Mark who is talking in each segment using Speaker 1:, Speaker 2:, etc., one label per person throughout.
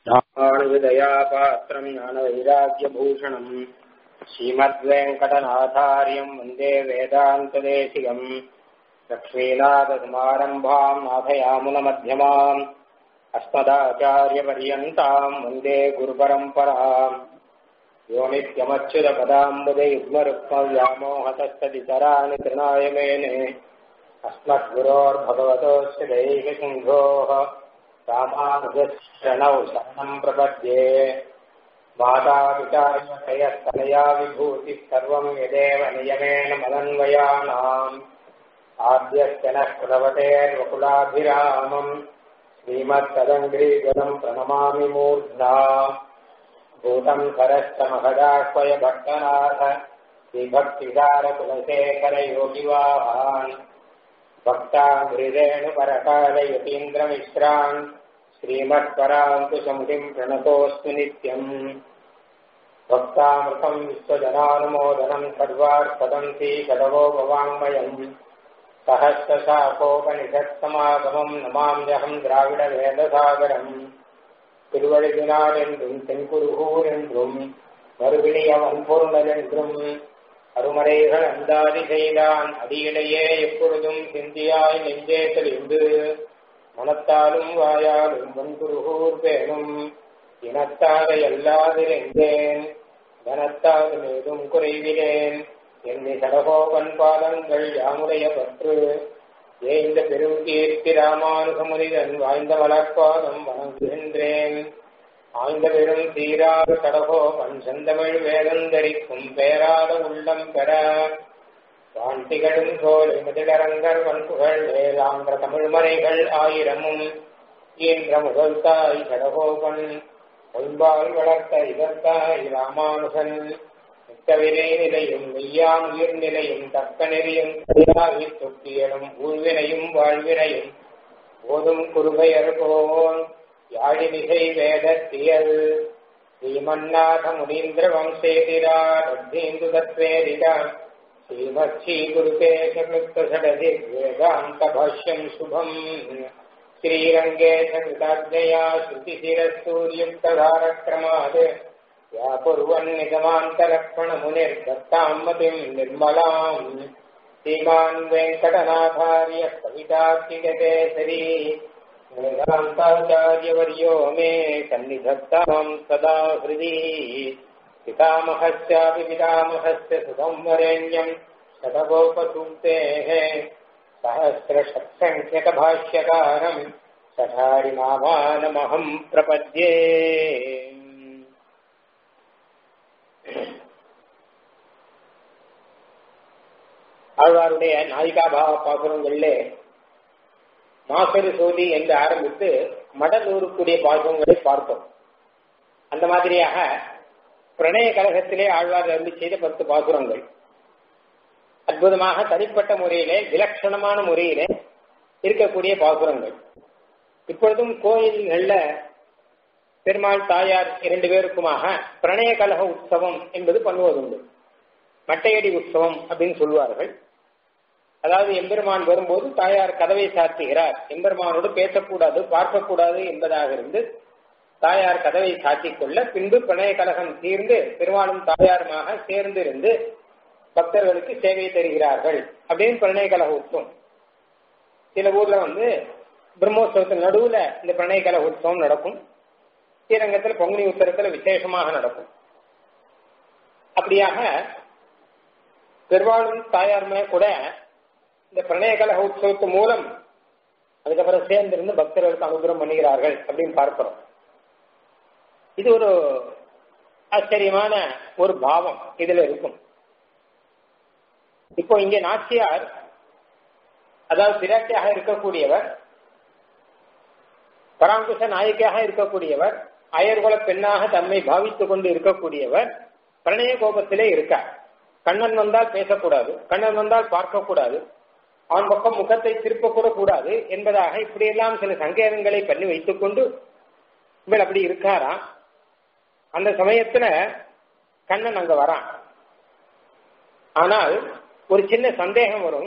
Speaker 1: ராமானுஜதயாபாத்திரம் ஞானவைராக்கியபூஷணம் ஸ்ரீமத்வேங்கடநாதாரியம் வந்தே வேதாந்ததேசிகம் லக்ஷ்மீநாதசமாரம்பாம் நாதயாமுனமध्यமாம் अस्मदाचार्यपर्यन्ताम् वन्दे गुरुपरम्पराम् यो नित्यमच्युतपदाम्बुजयुग्मरुक्मव्यामोहतस्तदितराणि तृणाय मेने अस्मद्गुरोर्भगवतोऽस्य दैकसिन्धोः रामानुजशरणौ शरणम् प्रपद्ये मातापितायस्तनया विभूतिः सर्वम् यदेव नियमेन मदन्वयानाम् आद्यस्य नः कृतवतेर्वकुलाभिरामम् श्रीमत्तदङ्ग्रीगणम् प्रणमामि मूर्ध्ना भूतम् करश्च महदाह्वय भट्टनाथ श्रीभक्तिदारकुलशेखरयोगिवाहान् भक्ताङ्घ्रिरेणुपरकालयतीन्द्रमिश्रान् श्रीमत्पराङ्कुशमुखिम् प्रणतोऽस्मि नित्यम् भक्तामृतम् विश्वजनानुमोदनम् सर्वार्थदन्ति षडवो भवाङ्मयम् சகசிரசாகோபனிஷத்சமாகமம் நமாம்யகம் திராவிட வேதசாகரம் திருவழுதினாள் என்றும் தென்குருகூர் என்றும் மறுபிணிய வன்பொருணல் என்றும் அருமறைகள் அந்தாதி செய்தான் அடியிலேயே எப்பொழுதும் சிந்தியாய் நெஞ்சே தெளிந்து மனத்தாலும் வாயாலும் வன்குருகூர் பேணும் இனத்தாக எல்லாதிருந்தேன் தனத்தாலும் ஏதும் குறைவிலேன் என்னை கடகோபன் பாதங்கள் யாமுடைய பற்று ஏந்த பெரும் கீர்த்தி ராமானுகமுனிதன் வாய்ந்த வளர்ப்பாதம் வணங்குகின்றேன் ஆய்ந்த பெரும் தீராத கடகோபன் செந்தமிழ் வேதந்தரிக்கும் பேராத உள்ளம் பெற வாண்டிகளும் சோலை முதலரங்கர் வன்புகள் வேளாண்ட தமிழ்மறைகள் ஆயிரமும் ஈன்ற முதல் தாய் கடகோபன் ஒன்பால் வளர்த்த இதற்காய் ராமானுகன் மிக்கவினை நிலையும் மெய்யாம் உயிர் நிலையும் தக்க நெறியும் சரியாகி தொக்கியலும் ஊழ்வினையும் வாழ்வினையும் போதும் குறுகையர் போன் யாழிமிசை வேதத்தியல் ஸ்ரீமன்னாத முனீந்திர வம்சேதிரா ரத்தீந்து தத்வேதிரா ஸ்ரீமத் ஸ்ரீ குருகேசமுக்தசடதி வேதாந்த பாஷ்யம் சுபம் ஸ்ரீரங்கே சகிருதாஜயா ஸ்ருதிசிரசூர்யுக்ததாரக்ரமாத் या कुर्वन्निगमान्तलक्ष्मणमुनिर्दत्ताम् मतिम् निर्मलाम् श्रीमान् वेङ्कटनाथार्य कवितार्किककेसरी वेदान्ताचार्यवर्यो मे सन्निधत्ताम् सदा हृदि पितामहस्यापि पितामहस्य सुसंवरेण्यम् शतगोपसूक्तेः सहस्रषट्सङ्ख्यकभाष्यकारम् सठारिनामानमहम् प्रपद्ये ஆழ்வாருடைய நாயிகா பாவ பாசுரங்களிலே மாசரு சோதி என்று ஆரம்பித்து மடலூருக்குரிய பாசுரங்களை பார்த்தோம் அந்த மாதிரியாக பிரணய கழகத்திலே ஆழ்வார் அருளி செய்த பத்து பாசுரங்கள் அற்புதமாக தனிப்பட்ட முறையிலே விலட்சணமான முறையிலே இருக்கக்கூடிய பாசுரங்கள் இப்பொழுதும் கோயில்கள்ல பெருமாள் தாயார் இரண்டு பேருக்குமாக பிரணய கழக உற்சவம் என்பது பண்ணுவதுண்டு மட்டையடி உற்சவம் அப்படின்னு சொல்லுவார்கள் அதாவது எம்பெருமான் வரும்போது தாயார் கதவை சாத்துகிறார் எம்பெருமானோடு பேசக்கூடாது பார்க்கக்கூடாது என்பதாக இருந்து தாயார் கதவை சாத்திக் கொள்ள பின்பு பிணைய கழகம் தீர்ந்து பெருமாளும் தாயாருமாக சேர்ந்து இருந்து பக்தர்களுக்கு சேவை தருகிறார்கள் அப்படின்னு பிரணய கழக உற்சவம் சில ஊர்ல வந்து பிரம்மோத்சவத்தின் நடுவுல இந்த பிரணய கழக உற்சவம் நடக்கும் ஸ்ரீரங்கத்தில் பொங்கனி உத்தரத்துல விசேஷமாக நடக்கும் அப்படியாக பெருவாளும் தாயாருமே கூட இந்த பிரணய கலக உற்சவத்து மூலம் அதுக்கப்புறம் சேர்ந்திருந்து பக்தர்களுக்கு அனுகிரகம் பண்ணுகிறார்கள் அப்படின்னு பார்க்கிறோம் இது ஒரு ஆச்சரியமான ஒரு பாவம் இதுல இருக்கும் இப்போ இங்கே நாச்சியார் அதாவது பிராட்டியாக இருக்கக்கூடியவர் பராங்குச நாயக்கியாக இருக்கக்கூடியவர் அயர்குல பெண்ணாக தம்மை பாவித்துக் கொண்டு இருக்கக்கூடியவர் பிரணய கோபத்திலே இருக்கார் கண்ணன் வந்தால் பேசக்கூடாது கண்ணன் வந்தால் பார்க்கக்கூடாது அவன் பக்கம் முகத்தை திருப்பக்கூட கூடாது என்பதாக இப்படியெல்லாம் சில சங்கேதங்களை பண்ணி வைத்துக் கொண்டு இவள் அப்படி இருக்காராம் அந்த சமயத்துல கண்ணன் அங்க வரான் ஆனால் ஒரு சின்ன சந்தேகம் வரும்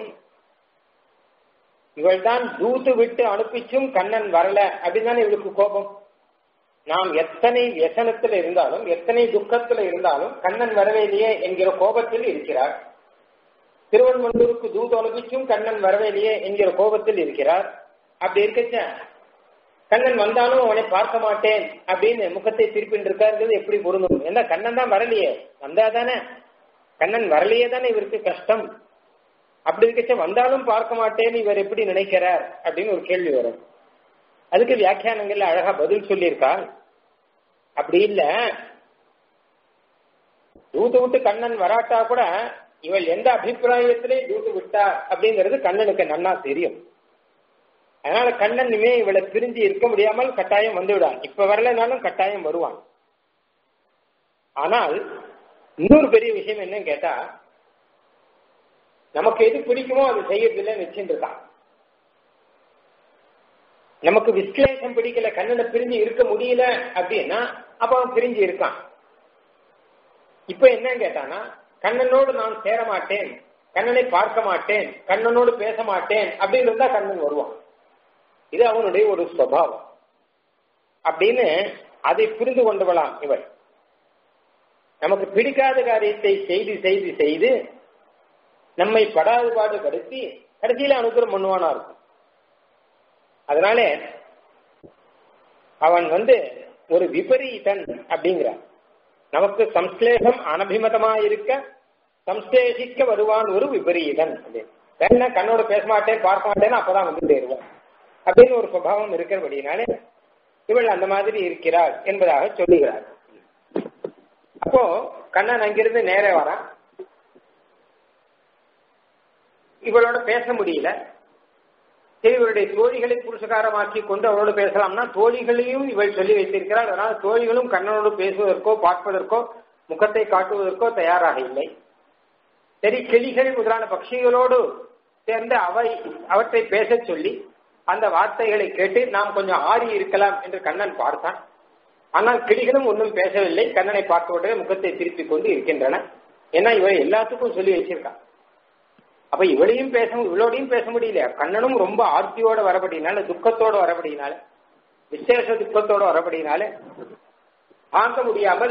Speaker 1: இவள் தான் தூத்து விட்டு அனுப்பிச்சும் கண்ணன் வரல அப்படின்னு தானே இவளுக்கு கோபம் நாம் எத்தனை வியசனத்துல இருந்தாலும் எத்தனை துக்கத்துல இருந்தாலும் கண்ணன் வரவேலையே என்கிற கோபத்தில் இருக்கிறார் திருவன்மண்டூருக்கு தூதொலகிச்சும் கண்ணன் வரவேலையே என்கிற கோபத்தில் இருக்கிறார் அப்படி இருக்கச்ச கண்ணன் வந்தாலும் அவனை பார்க்க மாட்டேன் அப்படின்னு முகத்தை திருப்பின்னு இருக்காருங்கிறது எப்படி பொருந்தும் ஏன்னா கண்ணன் தான் வரலையே வந்தா தானே கண்ணன் வரலையே தானே இவருக்கு கஷ்டம் அப்படி இருக்கச்ச வந்தாலும் பார்க்க மாட்டேன்னு இவர் எப்படி நினைக்கிறார் அப்படின்னு ஒரு கேள்வி வரும் அதுக்கு வியாக்கியானங்கள்ல அழகா பதில் சொல்லியிருக்கா அப்படி இல்ல தூத்து விட்டு கண்ணன் வராட்டா கூட இவள் எந்த அபிப்பிராயத்திலே தூத்து விட்டா அப்படிங்கிறது கண்ணனுக்கு நன்னா தெரியும் அதனால கண்ணன் இனிமே இவளை பிரிஞ்சு இருக்க முடியாமல் கட்டாயம் வந்து விடான் இப்ப வரலனாலும் கட்டாயம் வருவான் ஆனால் இன்னொரு பெரிய விஷயம் என்னன்னு கேட்டா நமக்கு எது பிடிக்குமோ அது செய்யறதில்லை நிச்சயம் இருக்கான் நமக்கு விஸ்லேஷம் பிடிக்கல கண்ணனை பிரிஞ்சு இருக்க முடியல அப்படின்னா அப்ப அவன் பிரிஞ்சு இருக்கான் இப்ப என்ன கேட்டானா கண்ணனோடு நான் சேர மாட்டேன் கண்ணனை பார்க்க மாட்டேன் கண்ணனோடு பேச மாட்டேன் அப்படின்னு இருந்தா கண்ணன் வருவான் இது அவனுடைய ஒரு சுவாவம் அப்படின்னு அதை புரிந்து கொண்டுவலாம் இவள் நமக்கு பிடிக்காத காரியத்தை செய்து செய்து செய்து நம்மை படாது பாடு படுத்தி கடைசியில அனுகிரம் பண்ணுவானா இருக்கும் அதனால அவன் வந்து ஒரு விபரீதன் அப்படிங்கிறான் நமக்கு சம்ஸ்லேஷம் அனபிமதமா இருக்க சம்ஸ்லேஷிக்க வருவான் ஒரு விபரீதன் அப்படின்னு வேணா கண்ணோட பேச மாட்டேன் பார்க்க மாட்டேன்னு அப்பதான் வந்து சேருவான் அப்படின்னு ஒரு சுபாவம் இருக்கிறபடினாலே இவள் அந்த மாதிரி இருக்கிறாள் என்பதாக சொல்லுகிறார் அப்போ கண்ணன் அங்கிருந்து நேரே வரான் இவளோட பேச முடியல சரி இவருடைய தோழிகளை புருஷகாரமாக்கி கொண்டு அவரோடு பேசலாம்னா தோழிகளையும் இவள் சொல்லி வைத்திருக்கிறாள் அதனால தோழிகளும் கண்ணனோடு பேசுவதற்கோ பார்ப்பதற்கோ முகத்தை காட்டுவதற்கோ தயாராக இல்லை சரி கிளிகள் முதலான பட்சிகளோடு சேர்ந்து அவை அவற்றை பேசச் சொல்லி அந்த வார்த்தைகளை கேட்டு நாம் கொஞ்சம் ஆறி இருக்கலாம் என்று கண்ணன் பார்த்தான் ஆனால் கிளிகளும் ஒன்றும் பேசவில்லை கண்ணனை பார்த்தவுடனே முகத்தை திருப்பிக் கொண்டு இருக்கின்றன ஏன்னா இவள் எல்லாத்துக்கும் சொல்லி வச்சிருக்கான் அப்ப இவளையும் பேச இவளோடையும் பேச முடியல கண்ணனும் ரொம்ப ஆர்த்தியோட வரபடினால துக்கத்தோட வரபடினால விசேஷ துக்கத்தோட வரபடினால தாங்க முடியாமல்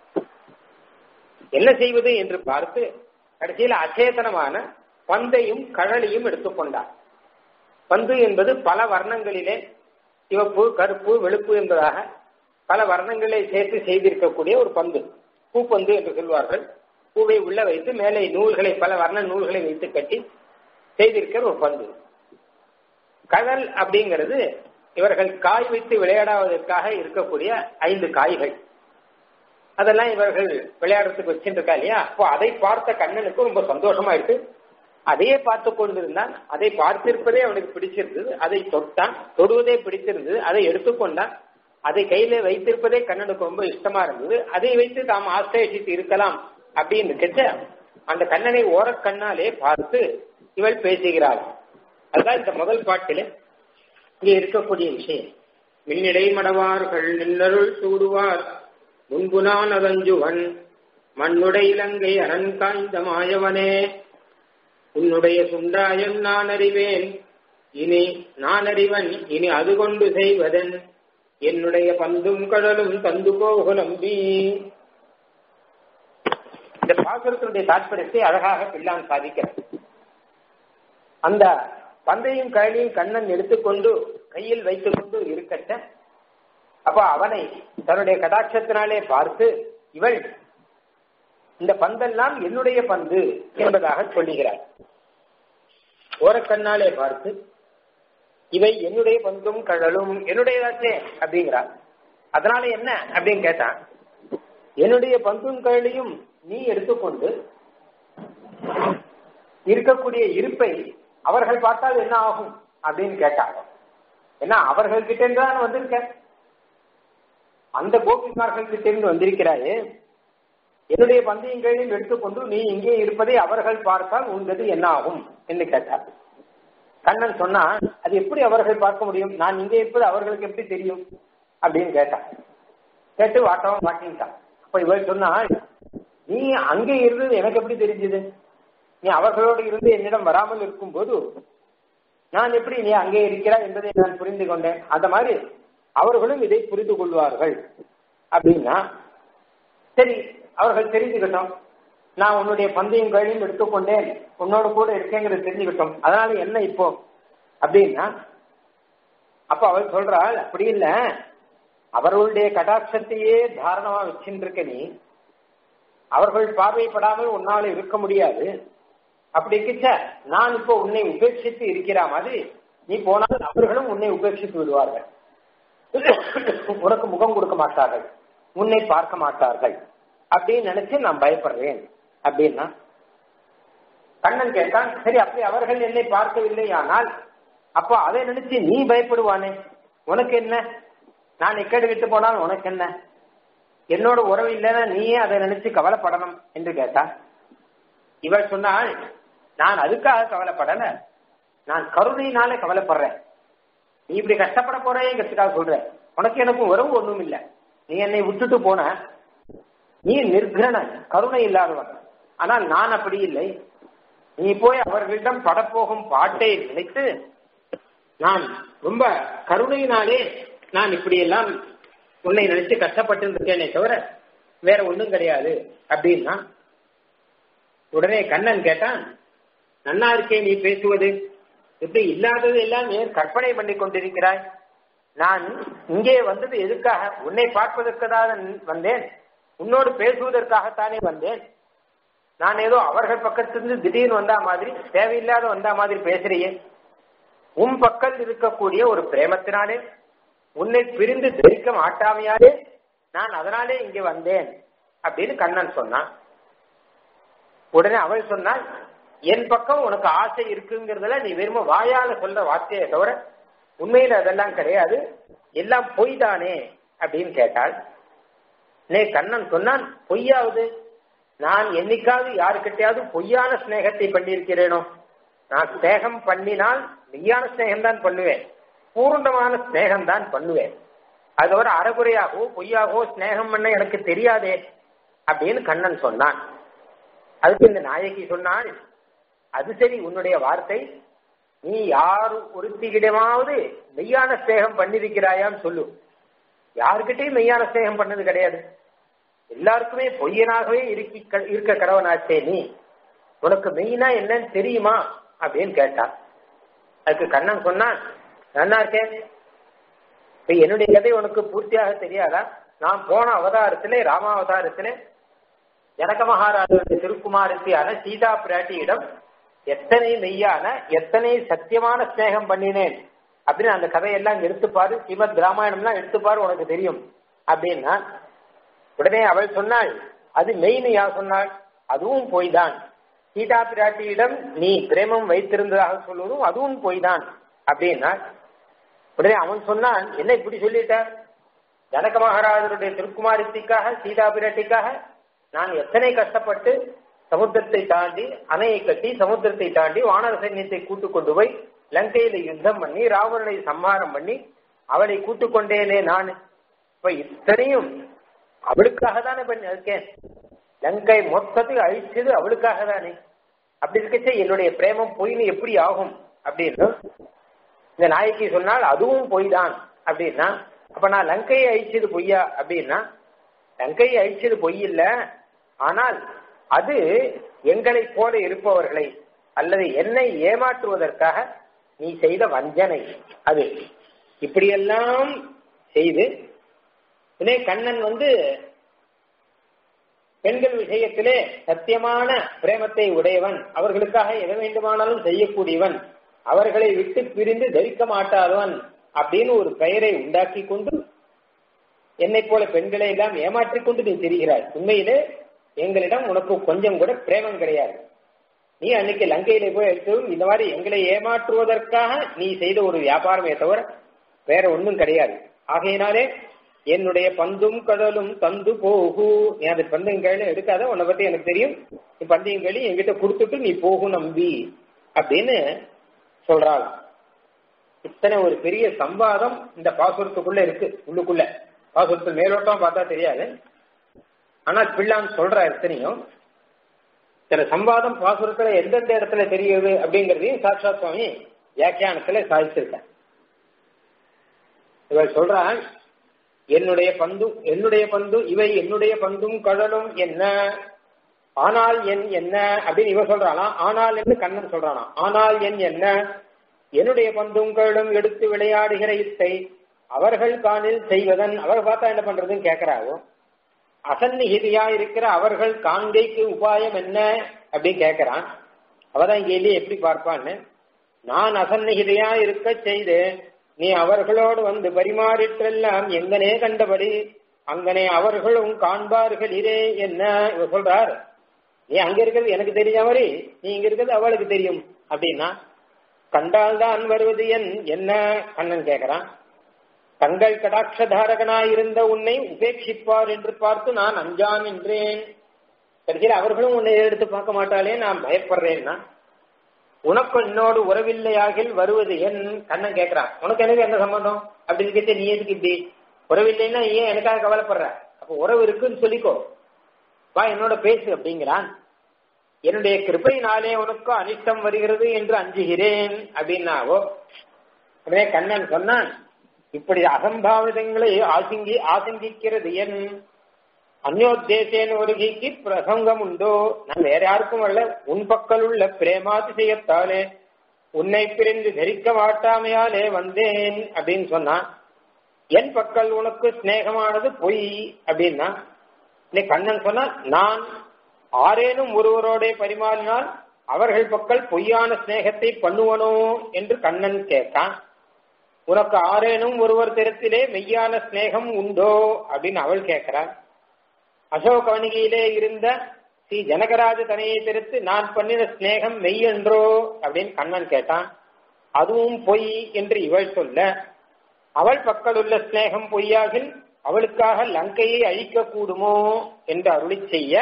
Speaker 1: என்ன செய்வது என்று பார்த்து கடைசியில் அச்சேதனமான பந்தையும் கழலையும் எடுத்துக்கொண்டார் பந்து என்பது பல வர்ணங்களிலே சிவப்பு கருப்பு வெளுப்பு என்பதாக பல வர்ணங்களை சேர்த்து செய்திருக்கக்கூடிய ஒரு பந்து பூப்பந்து என்று சொல்வார்கள் பூவை உள்ள வைத்து மேலே நூல்களை பல வர்ண நூல்களை வைத்து கட்டி செய்திருக்கிற ஒரு பந்து கடல் அப்படிங்கிறது இவர்கள் காய் வைத்து விளையாடாவதற்காக இருக்கக்கூடிய ஐந்து காய்கள் அதெல்லாம் இவர்கள் விளையாடுறதுக்கு வச்சுருக்கா இல்லையா அப்போ அதை பார்த்த கண்ணனுக்கு ரொம்ப சந்தோஷமா இருக்கு அதையே பார்த்து கொண்டிருந்தான் அதை பார்த்திருப்பதே அவனுக்கு பிடிச்சிருந்தது அதை தொட்டான் தொடுவதே பிடிச்சிருந்தது அதை எடுத்துக்கொண்டான் அதை கையில வைத்திருப்பதே கண்ணனுக்கு ரொம்ப இஷ்டமா இருந்தது அதை வைத்து தாம் ஆசிரியசித்து இருக்கலாம் அப்படின்னு கேட்ட அந்த கண்ணனை ஓரக்கண்ணாலே பார்த்து இவள் பேசுகிறாள் அதுதான் இந்த முதல் பாட்டில இங்க இருக்கக்கூடிய விஷயம் மின்னிடை மடவார்கள் நின்னருள் சூடுவார் முன்பு நான் அதஞ்சுவன் மண்ணுடை இலங்கை அரண் காய்ந்த மாயவனே உன்னுடைய சுண்டாயம் நான் அறிவேன் இனி நான் அறிவன் இனி அது கொண்டு செய்வதன் என்னுடைய பந்தும் கடலும் தந்து போகு நம்பி இந்த பாசுரத்தினுடைய தாற்பயத்தை அழகாக பிள்ளான் சாதிக்கிறார் அந்த பந்தையும் கழனியும் கண்ணன் எடுத்துக்கொண்டு கையில் வைத்துக் கொண்டு இருக்கட்ட அப்ப அவனை தன்னுடைய கடாட்சத்தினாலே பார்த்து இவள் இந்த பந்தெல்லாம் என்னுடைய பந்து என்பதாக சொல்லுகிறார் ஓரக்கண்ணாலே பார்த்து இவை என்னுடைய பந்தும் கழலும் என்னுடையதாச்சே அப்படிங்கிறார் அதனால என்ன அப்படின்னு கேட்டான் என்னுடைய பந்தும் கழலையும் நீ எடுத்துக்கொண்டு இருக்கக்கூடிய இருப்பை அவர்கள் பார்த்தால் என்ன ஆகும் அப்படின்னு கேட்டாங்க ஏன்னா அவர்கள் கிட்ட இருந்து தான் வந்திருக்க அந்த கோபிமார்கள் கிட்ட இருந்து வந்திருக்கிறாயே என்னுடைய பந்தயங்களையும் எடுத்துக்கொண்டு நீ இங்கே இருப்பதை அவர்கள் பார்த்தால் உன்றது என்ன ஆகும் என்று கேட்டார் கண்ணன் சொன்னா அது எப்படி அவர்கள் பார்க்க முடியும் நான் இங்கே இருப்பது அவர்களுக்கு எப்படி தெரியும் அப்படின்னு கேட்டான் கேட்டு வாட்டவும் மாட்டின்ட்டான் அப்ப இவள் சொன்னா நீ அங்கே இருந்தது எனக்கு எப்படி தெரிஞ்சது நீ அவர்களோடு இருந்து என்னிடம் வராமல் இருக்கும் போது நான் எப்படி நீ அங்கே இருக்கிறாய் என்பதை நான் புரிந்து கொண்டேன் அந்த மாதிரி அவர்களும் இதை புரிந்து கொள்வார்கள் அப்படின்னா சரி அவர்கள் தெரிஞ்சுக்கிட்டோம் நான் உன்னுடைய பந்தயம் கையிலும் எடுத்துக்கொண்டேன் உன்னோட கூட இருக்கேங்கிறது தெரிஞ்சுக்கிட்டோம் அதனால என்ன இப்போ அப்படின்னா அப்ப அவள் சொல்றாள் அப்படி இல்ல அவர்களுடைய கடாட்சத்தையே தாரணமா வச்சுருக்க நீ அவர்கள் பார்வைப்படாமல் உன்னால இருக்க முடியாது அப்படி இருக்க நான் இப்போ உன்னை உபேட்சித்து இருக்கிற மாதிரி நீ போனால் அவர்களும் உன்னை உபேட்சித்து விடுவார்கள் உனக்கு முகம் கொடுக்க மாட்டார்கள் உன்னை பார்க்க மாட்டார்கள் அப்படின்னு நினைச்சு நான் பயப்படுறேன் அப்படின்னா கண்ணன் கேட்டான் சரி அப்படி அவர்கள் என்னை பார்க்கவில்லை ஆனால் அப்போ அதை நினைச்சு நீ பயப்படுவானே உனக்கு என்ன நான் இக்கடு விட்டு போனால் உனக்கு என்ன என்னோட உறவு இல்லைன்னா நீயே அதை நினைச்சு கவலைப்படணும் என்று கேட்டா இவள் சொன்னால் நான் அதுக்காக கவலைப்படல நான் கருணையினாலே கவலைப்படுறேன் நீ இப்படி கஷ்டப்பட போறேங்கிறதுக்காக சொல்ற உனக்கு எனக்கும் உறவு ஒண்ணும் இல்லை நீ என்னை விட்டுட்டு போன நீ நிர்கிரணன் கருணை இல்லாதவன் ஆனால் நான் அப்படி இல்லை நீ போய் அவர்களிடம் படப்போகும் பாட்டை நினைத்து நான் ரொம்ப கருணையினாலே நான் இப்படி எல்லாம் உன்னை நினைச்சு கஷ்டப்பட்டு இருக்கேனே தவிர வேற ஒண்ணும் கிடையாது அப்படின்னா உடனே கண்ணன் கேட்டான் நன்னா இருக்கே நீ பேசுவது இப்படி இல்லாதது எல்லாம் ஏன் கற்பனை பண்ணி கொண்டிருக்கிறாய் நான் இங்கே வந்தது எதுக்காக உன்னை பார்ப்பதற்காக வந்தேன் உன்னோடு பேசுவதற்காகத்தானே வந்தேன் நான் ஏதோ அவர்கள் பக்கத்திலிருந்து திடீர்னு வந்தா மாதிரி தேவையில்லாத வந்தா மாதிரி பேசுறியே உன் பக்கம் இருக்கக்கூடிய ஒரு பிரேமத்தினாலே உன்னை பிரிந்து தரிக்க மாட்டாமையாலே நான் அதனாலே இங்கே வந்தேன் அப்படின்னு கண்ணன் சொன்னான் உடனே அவள் சொன்னாள் என் பக்கம் உனக்கு ஆசை இருக்குங்கிறதுல நீ வெறும வாயால சொல்ற வார்த்தையை தவிர உண்மையில அதெல்லாம் கிடையாது எல்லாம் பொய் தானே அப்படின்னு கேட்டாள் நே கண்ணன் சொன்னான் பொய்யாவது நான் என்னைக்காவது யாருக்கிட்டையாவது பொய்யான ஸ்நேகத்தை பண்ணியிருக்கிறேனோ நான் ஸ்நேகம் பண்ணினால் மெய்யான ஸ்நேகம் தான் பண்ணுவேன் பூர்ணமான ஸ்நேகம் தான் பண்ணுவேன் அது தவிர அறகுறையாகவோ பொய்யாகவோ ஸ்நேகம் பண்ண எனக்கு தெரியாதே அப்படின்னு கண்ணன் சொன்னான் அதுக்கு இந்த நாயகி சொன்னாள் அது சரி உன்னுடைய வார்த்தை நீ யார் ஒருத்திகிடமாவது மெய்யான ஸ்நேகம் பண்ணிருக்கிறாயான்னு சொல்லு யாருக்கிட்டையும் மெய்யான ஸ்நேகம் பண்ணது கிடையாது எல்லாருக்குமே பொய்யனாகவே இருக்கி இருக்க கடவனாச்சே நீ உனக்கு மெயினா என்னன்னு தெரியுமா அப்படின்னு கேட்டான் அதுக்கு கண்ணன் சொன்னான் நன்னா இருக்கேன் இப்ப என்னுடைய கதை உனக்கு பூர்த்தியாக தெரியாதா நான் போன அவதாரத்திலே ராமாவதாரத்திலே ஜனக மகாராஜனுடைய திருக்குமாரத்தியான சீதா பிராட்டியிடம் எத்தனை மெய்யான எத்தனை சத்தியமான ஸ்நேகம் பண்ணினேன் அப்படின்னு அந்த கதையெல்லாம் எடுத்துப்பாரு ஸ்ரீமத் ராமாயணம்லாம் எடுத்துப்பாரு உனக்கு தெரியும் அப்படின்னா உடனே அவள் சொன்னாள் அது மெயின் யார் சொன்னாள் அதுவும் பொய்தான் சீதா பிராட்டியிடம் நீ பிரேமம் வைத்திருந்ததாக சொல்வதும் அதுவும் பொய்தான் அப்படின்னா உடனே அவன் சொன்னான் என்ன இப்படி சொல்லிட்டார் ஜனக மகாராஜருடைய திருக்குமாரித்திக்காக சீதா பிராட்டிக்காக நான் எத்தனை கஷ்டப்பட்டு சமுத்திரத்தை தாண்டி அணையை கட்டி சமுத்திரத்தை தாண்டி வானர சைன்யத்தை கூட்டு கொண்டு போய் லங்கையில யுத்தம் பண்ணி ராவணனை சம்ஹாரம் பண்ணி அவளை கூட்டு கொண்டேனே நான் இப்ப இத்தனையும் அவளுக்காக தானே பண்ணி இருக்கேன் லங்கை மொத்தத்துக்கு அழிச்சது அவளுக்காக தானே அப்படி இருக்கச்சே என்னுடைய பிரேமம் பொய்னு எப்படி ஆகும் அப்படின்னு இந்த நாய்க்கு சொன்னால் அதுவும் பொய் தான் அப்படின்னா அப்ப நான் லங்கையை அழிச்சது பொய்யா அப்படின்னா லங்கையை அழிச்சது பொய் இல்ல ஆனால் அது எங்களை போல இருப்பவர்களை அல்லது என்னை ஏமாற்றுவதற்காக நீ செய்த வஞ்சனை அது இப்படியெல்லாம் செய்து உடனே கண்ணன் வந்து பெண்கள் விஷயத்திலே சத்தியமான பிரேமத்தை உடையவன் அவர்களுக்காக எதை வேண்டுமானாலும் செய்யக்கூடியவன் அவர்களை விட்டு பிரிந்து தரிக்க மாட்டாதவன் அப்படின்னு ஒரு பெயரை உண்டாக்கி கொண்டு என்னை போல பெண்களை எல்லாம் ஏமாற்றிக் கொண்டு நீ தெரிகிறாய் உண்மையிலே எங்களிடம் உனக்கு கொஞ்சம் கூட பிரேமம் கிடையாது நீ அன்னைக்கு லங்கையில போய் எடுத்ததும் இந்த மாதிரி எங்களை ஏமாற்றுவதற்காக நீ செய்த ஒரு வியாபாரமே தவிர வேற ஒன்றும் கிடையாது ஆகையினாலே என்னுடைய பந்தும் கடலும் தந்து போகு நீ அந்த பந்தயங்கையில எடுக்காத உன்னை பத்தி எனக்கு தெரியும் நீ பந்தயங்களி என்கிட்ட கொடுத்துட்டு நீ போகும் நம்பி அப்படின்னு சொல்றாளாம் இத்தனை ஒரு பெரிய சம்பாதம் இந்த பாசுரத்துக்குள்ள இருக்கு உள்ளுக்குள்ள பாசுரத்து மேலோட்டம் பார்த்தா தெரியாது ஆனால் பிள்ளான் சொல்ற எத்தனையும் சில சம்பாதம் பாசுரத்துல எந்தெந்த இடத்துல தெரியுது அப்படிங்கறதையும் சாட்சாத் சுவாமி வியாக்கியானத்துல சாதிச்சிருக்கேன் இவள் சொல்றான் என்னுடைய பந்து என்னுடைய பந்து இவை என்னுடைய பந்தும் கடலும் என்ன ஆனால் என் என்ன அப்படின்னு இவ சொல்றாளாம் ஆனால் என்று கண்ணன் சொல்றானா ஆனால் என் என்ன என்னுடைய பந்தும் கடலும் எடுத்து விளையாடுகிற இத்தை அவர்கள் காணில் செய்வதன் அவர் பார்த்தா என்ன பண்றதுன்னு கேட்கிறாவோ அசன்னிகிதியா இருக்கிற அவர்கள் காண்கைக்கு உபாயம் என்ன அப்படின்னு கேட்கிறான் அவதான் இங்க இல்லையே எப்படி பார்ப்பான்னு நான் அசன்னிகிதியா இருக்க செய்து நீ அவர்களோடு வந்து பரிமாறிற்றெல்லாம் எங்கனே கண்டபடி அங்கனே அவர்களும் காண்பார்கள் இதே என்ன இவ சொல்றார் நீ அங்க இருக்கிறது எனக்கு தெரிஞ்ச மாதிரி நீ இங்க இருக்கிறது அவளுக்கு தெரியும் அப்படின்னா கண்டால்தான் வருவது என் என்ன கண்ணன் கேட்கிறான் தங்கள் கடாட்சதாரகனாய் இருந்த உன்னை உபேட்சிப்பார் என்று பார்த்து நான் அஞ்சான் என்றேன் கடைசியில் அவர்களும் உன்னை எடுத்து பார்க்க மாட்டாலே நான் பயப்படுறேன்னா உனக்கு என்னோடு உறவில்லையாகில் வருவது என் கண்ணன் கேட்கிறான் உனக்கு எனக்கு என்ன சம்பந்தம் அப்படின்னு கேட்டு நீ எதுக்கு இப்படி உறவில்லைன்னா ஏன் எனக்காக கவலைப்படுற அப்ப உறவு இருக்குன்னு சொல்லிக்கோ வா என்னோட பேசு அப்படிங்கிறான் என்னுடைய கிருப்பையினாலே உனக்கு அனிஷ்டம் வருகிறது என்று அஞ்சுகிறேன் அப்படின்னாவோ உடனே கண்ணன் சொன்னான் இப்படி அசம்பாவிதங்களை ஆசிங்கி ஆசங்கிக்கிறது என் அந்யோத்தேசேன ஒருகிக்கு பிரசங்கம் உண்டோ நான் வேற யாருக்கும் அல்ல உன் பக்கல் உள்ள பிரேமாதிசயத்தாலே உன்னை பிரிந்து தரிக்க மாட்டாமையாலே வந்தேன் அப்படின்னு சொன்னான் என் பக்கல் உனக்கு சிநேகமானது பொய் அப்படின்னா கண்ணன் சொன்னா நான் ஆரேனும் ஒருவரோட பரிமாறினால் அவர்கள் பக்கல் பொய்யான சிநேகத்தை பண்ணுவனோ என்று கண்ணன் கேட்டான் உனக்கு ஆரேனும் ஒருவர் திறத்திலே மெய்யான சிநேகம் உண்டோ அப்படின்னு அவள் கேட்கிறாள் அசோகவணிகையிலே இருந்த ஸ்ரீ ஜனகராஜ தனையை திறத்து நான் பண்ணின சிநேகம் மெய் என்றோ அப்படின்னு கண்ணன் கேட்டான் அதுவும் பொய் என்று இவள் சொல்ல அவள் பக்கல் உள்ள சிநேகம் பொய்யாகில் அவளுக்காக லங்கையை அழிக்க கூடுமோ என்று அருளி செய்ய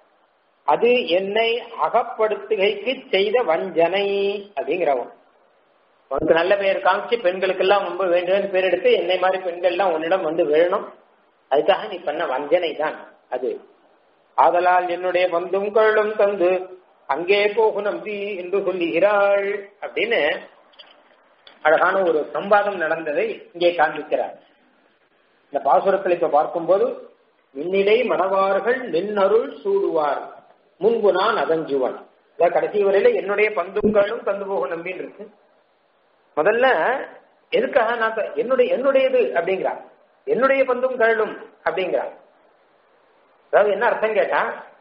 Speaker 1: அது என்னை அகப்படுத்துகைக்கு செய்த வஞ்சனை அப்படிங்கிறவன் உனக்கு நல்ல பெயர் காமிச்சு பெண்களுக்கெல்லாம் ரொம்ப வேண்டும் பேர் எடுத்து என்னை மாதிரி பெண்கள் எல்லாம் உன்னிடம் வந்து விழணும் அதுக்காக நீ பண்ண வஞ்சனை தான் அது ஆதலால் என்னுடைய பந்தும் கருளும் தந்து அங்கே போகு நம்பி என்று சொல்லுகிறாள் அப்படின்னு அழகான ஒரு சம்பாதம் நடந்ததை இங்கே காண்பிக்கிறார் இந்த பாசுரத்தில் இப்ப பார்க்கும்போது மின்னிடை மடவார்கள் நின்னருள் சூடுவார் முன்பு நான் அதஞ்சுவன் கடைசி வரையில என்னுடைய பந்துங்களும் தந்து போகும் நம்பின்னு இருக்கு முதல்ல எதுக்காக நான் என்னுடைய என்னுடையது அப்படிங்கிறார் என்னுடைய பந்தும் கழலும் அப்படிங்கிறார் அதாவது என்ன அர்த்தம் கேட்டா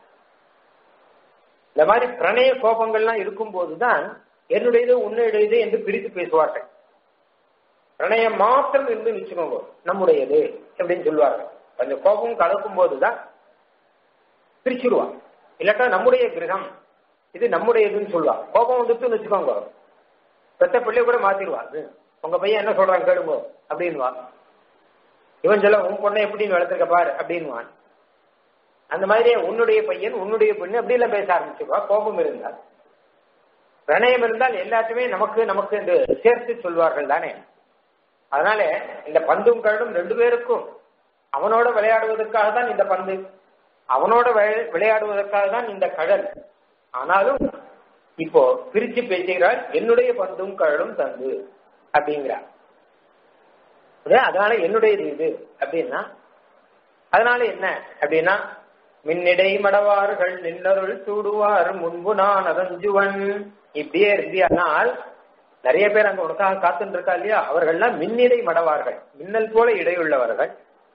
Speaker 1: இந்த மாதிரி பிரணய கோபங்கள்லாம் இருக்கும் போதுதான் என்னுடையது உன்னுடையது என்று பிரித்து பேசுவார்கள் பிரணயம் மாத்திரம் இருந்து நிச்சயமாக நம்முடையது அப்படின்னு சொல்லுவார்கள் கொஞ்சம் கோபம் கலக்கும் போதுதான் பிரிச்சுடுவான் இல்லாட்டா நம்முடைய கிரகம் இது நம்முடையதுன்னு சொல்லுவா கோபம் வந்துட்டு வச்சுக்கோங்க பெத்த பிள்ளை கூட மாத்திடுவாரு உங்க பையன் என்ன சொல்றாங்க கேளுங்க அப்படின்வா இவன் சொல்ல உன் பொண்ணை எப்படி நீ வளர்த்துருக்க பாரு அப்படின்வான் அந்த மாதிரியே உன்னுடைய பையன் உன்னுடைய பொண்ணு அப்படி எல்லாம் பேச ஆரம்பிச்சுக்கோ கோபம் இருந்தால் பிரணயம் இருந்தால் எல்லாத்தையுமே நமக்கு நமக்கு என்று சேர்த்து சொல்வார்கள் தானே அதனால இந்த பந்தும் கரடும் ரெண்டு பேருக்கும் அவனோட விளையாடுவதற்காக தான் இந்த பந்து அவனோட விளையாடுவதற்காக தான் இந்த கடல் ஆனாலும் இப்போ பிரிச்சு பேசுகிறாள் என்னுடைய பந்தும் கழலும் தந்து அப்படிங்கிறார் அதனால என்னுடையது இது அப்படின்னா அதனால என்ன அப்படின்னா மின்னிடை மடவார்கள் நின்னருள் சூடுவார் முன்பு நான் அதஞ்சுவன் இப்படியே இருந்தியானால் நிறைய பேர் அங்க உனக்காக காத்துட்டு இருக்கா இல்லையா அவர்கள்லாம் மின்னிடை மடவார்கள் மின்னல் போல இடையுள்ளவர்கள்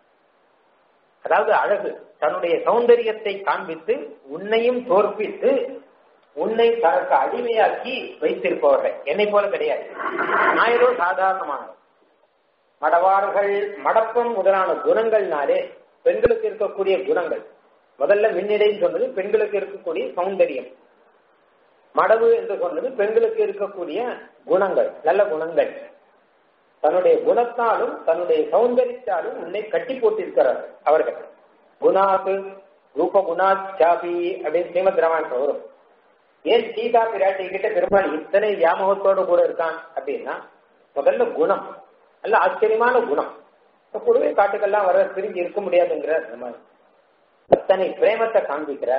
Speaker 1: அதாவது அழகு தன்னுடைய சௌந்தரியத்தை காண்பித்து உன்னையும் தோற்பித்து உன்னை தனக்கு அடிமையாக்கி வைத்திருப்பவர்கள் என்னை போல கிடையாது நான் ஏதோ சாதாரணமானது மடவார்கள் மடப்பம் முதலான குணங்கள்னாலே பெண்களுக்கு இருக்கக்கூடிய குணங்கள் முதல்ல மின்னிடைன்னு சொன்னது பெண்களுக்கு இருக்கக்கூடிய சௌந்தரியம் மடவு என்று சொன்னது பெண்களுக்கு இருக்கக்கூடிய குணங்கள் நல்ல குணங்கள் தன்னுடைய குணத்தாலும் தன்னுடைய சௌந்தரியத்தாலும் உன்னை கட்டி போட்டிருக்கிறார் அவர்கள் குணாத்து ரூப குணாச்சாபி அப்படின்னு ஸ்ரீமத் ராமாயணம் வரும் ஏன் சீதா பிராட்டி கிட்ட பெருமாள் இத்தனை வியாமோகத்தோடு கூட இருக்கான் அப்படின்னா முதல்ல குணம் நல்ல ஆச்சரியமான குணம் கூடவே காட்டுக்கெல்லாம் வர பிரிஞ்சு இருக்க முடியாதுங்கிற அந்த மாதிரி அத்தனை பிரேமத்தை காண்பிக்கிற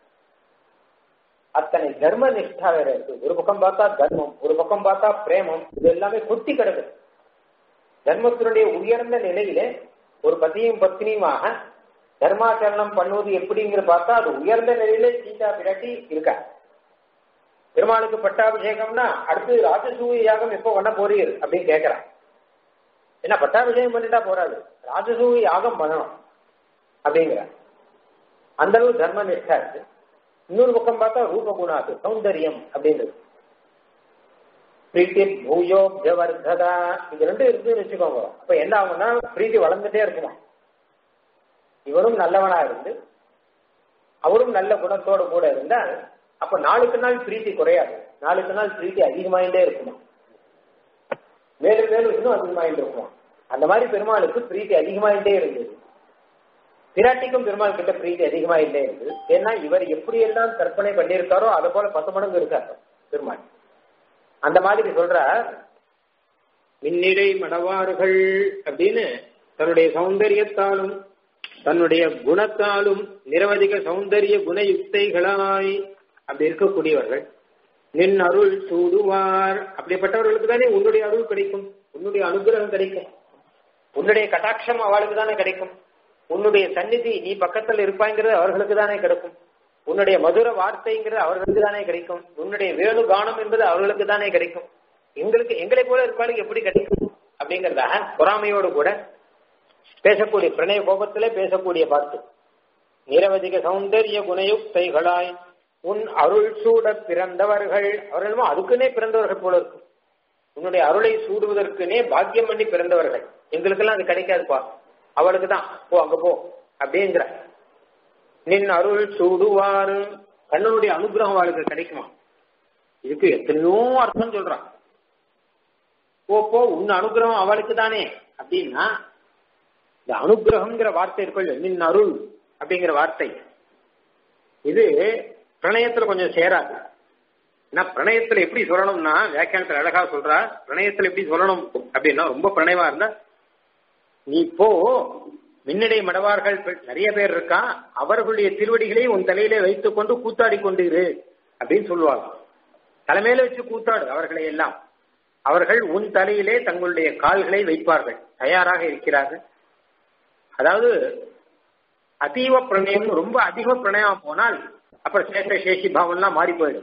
Speaker 1: அத்தனை தர்ம நிஷ்டா வேற இருக்கு ஒரு பக்கம் பார்த்தா தர்மம் ஒரு பக்கம் பார்த்தா பிரேமம் இது எல்லாமே கொட்டி கிடக்கு தர்மத்தினுடைய உயர்ந்த நிலையில ஒரு பத்தியும் பத்னியுமாக தர்மாச்சரணம் பண்ணுவது எப்படிங்கிற பார்த்தா அது உயர்ந்த நிலையில சீதா பிராட்டி இருக்கா பெருமாளுக்கு பட்டாபிஷேகம்னா அடுத்து ராஜசூய யாகம் எப்போ பண்ண போறீர் அப்படின்னு கேட்கிறான் ஏன்னா பட்டாபிஷேகம் பண்ணிட்டா போறாது ராஜசூய யாகம் பண்ணணும் அப்படிங்கிற அந்த அளவு தர்ம நிஷ்டா இருக்கு இன்னொரு பக்கம் பார்த்தா ரூபகுணாது சௌந்தரியம் அப்படின்றது பிரீத்தி பூயோ ஜவர்ததா இது ரெண்டும் இருக்குன்னு வச்சுக்கோங்க அப்ப என்ன ஆகும்னா பிரீத்தி வளர்ந்துட்டே இருக்குமா இவரும் நல்லவனா இருந்து அவரும் நல்ல குணத்தோடு கூட இருந்தால் அப்ப நாளுக்கு நாள் பிரீத்தி குறையாது நாளுக்கு நாள் பிரீத்தி அதிகமாயிட்டே இருக்குமா மேலும் மேலும் இன்னும் அதிகமாயிட்டு இருக்குமா அந்த மாதிரி பெருமாளுக்கு பிரீத்தி அதிகமாயிட்டே இருந்தது பிராட்டிக்கும் பெருமாள் கிட்ட பிரீத்தி அதிகமாயிட்டே இருந்தது ஏன்னா இவர் எப்படி எல்லாம் கற்பனை பண்ணியிருக்காரோ அதை போல பத்து மடங்கு இருக்காரு பெருமாள் அந்த மாதிரி சொல்ற மின்னிடை மடவார்கள் அப்படின்னு தன்னுடைய சௌந்தரியத்தாலும் தன்னுடைய குணத்தாலும் நிரவதிக சௌந்தரிய குணயுக்தைகளாய் அப்படி இருக்கக்கூடியவர்கள் நின் அருள் சூடுவார் அப்படிப்பட்டவர்களுக்கு தானே உன்னுடைய அருள் கிடைக்கும் உன்னுடைய அனுகிரகம் கிடைக்கும் உன்னுடைய கட்டாட்சம் அவளுக்கு தானே கிடைக்கும் உன்னுடைய சந்நிதி நீ பக்கத்தில் இருப்பாங்கிறது அவர்களுக்கு தானே கிடைக்கும் உன்னுடைய மதுர வார்த்தைங்கிறது அவர்களுக்கு தானே கிடைக்கும் உன்னுடைய வேணு கானம் என்பது அவர்களுக்கு தானே கிடைக்கும் எங்களுக்கு எங்களை போல இருப்பாளுக்கு எப்படி கிடைக்கும் அப்படிங்கறதாக பொறாமையோடு கூட பேசக்கூடிய பிரணய கோபத்திலே பேசக்கூடிய பார்த்து நிரவதிக சௌந்தரிய குணயுக்தைகளாய் உன் அருள் சூட பிறந்தவர்கள் அவர்களும் அதுக்குன்னே பிறந்தவர்கள் போல இருக்கும் உன்னுடைய அருளை சூடுவதற்குனே பாக்கியம் பண்ணி பிறந்தவர்கள் எங்களுக்கெல்லாம் அது கிடைக்காதுப்பா அவளுக்கு தான் போ அங்க போ அப்படிங்கிற நின் அருள் சூடுவாரு கண்ணனுடைய அனுகிரகம் அவளுக்கு கிடைக்குமா இதுக்கு எத்தனையோ அர்த்தம் சொல்றான் போ போ உன் அனுகிரகம் அவளுக்கு தானே அப்படின்னா இந்த அனுகிரகம்ங்கிற வார்த்தை இருக்குல்ல நின் அருள் அப்படிங்கிற வார்த்தை இது பிரணயத்துல கொஞ்சம் சேராது ஏன்னா பிரணயத்துல எப்படி சொல்லணும்னா வியாக்கியானத்துல அழகா சொல்றா பிரணயத்துல எப்படி சொல்லணும் அப்படின்னா ரொம்ப பிரணயமா இருந்தா நீ போ மின்னடை மடவார்கள் நிறைய பேர் இருக்கா அவர்களுடைய திருவடிகளை உன் தலையிலே வைத்துக் கொண்டு கூத்தாடி கொண்டு இரு அப்படின்னு சொல்லுவாங்க தலைமையில வச்சு கூத்தாடு அவர்களை எல்லாம் அவர்கள் உன் தலையிலே தங்களுடைய கால்களை வைப்பார்கள் தயாராக இருக்கிறார்கள் அதாவது அதீவ பிரணயம் ரொம்ப அதிக பிரணயம் போனால் அப்புறம் சேஷ சேஷி பாவம்லாம் மாறி போயிடும்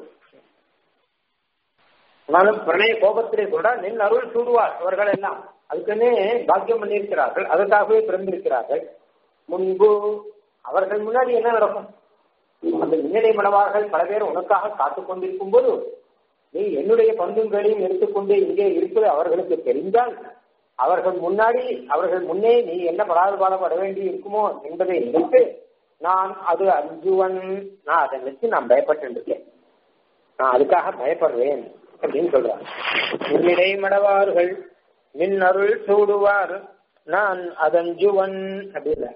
Speaker 1: ஆனாலும் பிரணய கோபத்திலே கூட நின் அருள் சூடுவார் அவர்கள் எல்லாம் அதுக்குன்னே பாக்கியம் பண்ணியிருக்கிறார்கள் அதற்காகவே பிறந்திருக்கிறார்கள் முன்பு அவர்கள் முன்னாடி என்ன நடக்கும் அந்த முன்னிலை மனவார்கள் பல பேர் உனக்காக காத்துக் கொண்டிருக்கும் போது நீ என்னுடைய பந்துங்களையும் எடுத்துக்கொண்டு இங்கே இருப்பது அவர்களுக்கு தெரிந்தால் அவர்கள் முன்னாடி அவர்கள் முன்னே நீ என்ன படாதுபாடப்பட வேண்டி இருக்குமோ என்பதை நினைத்து நான் அது அஞ்சுவன் நான் அதை நினைச்சு நான் பயப்பட்டு இருக்கேன் நான் அதுக்காக பயப்படுறேன் அப்படின்னு சொல்றான் முன்னிடை மடவார்கள் மின் அருள் சூடுவார் நான் அதஞ்சுவன் அப்படின்னா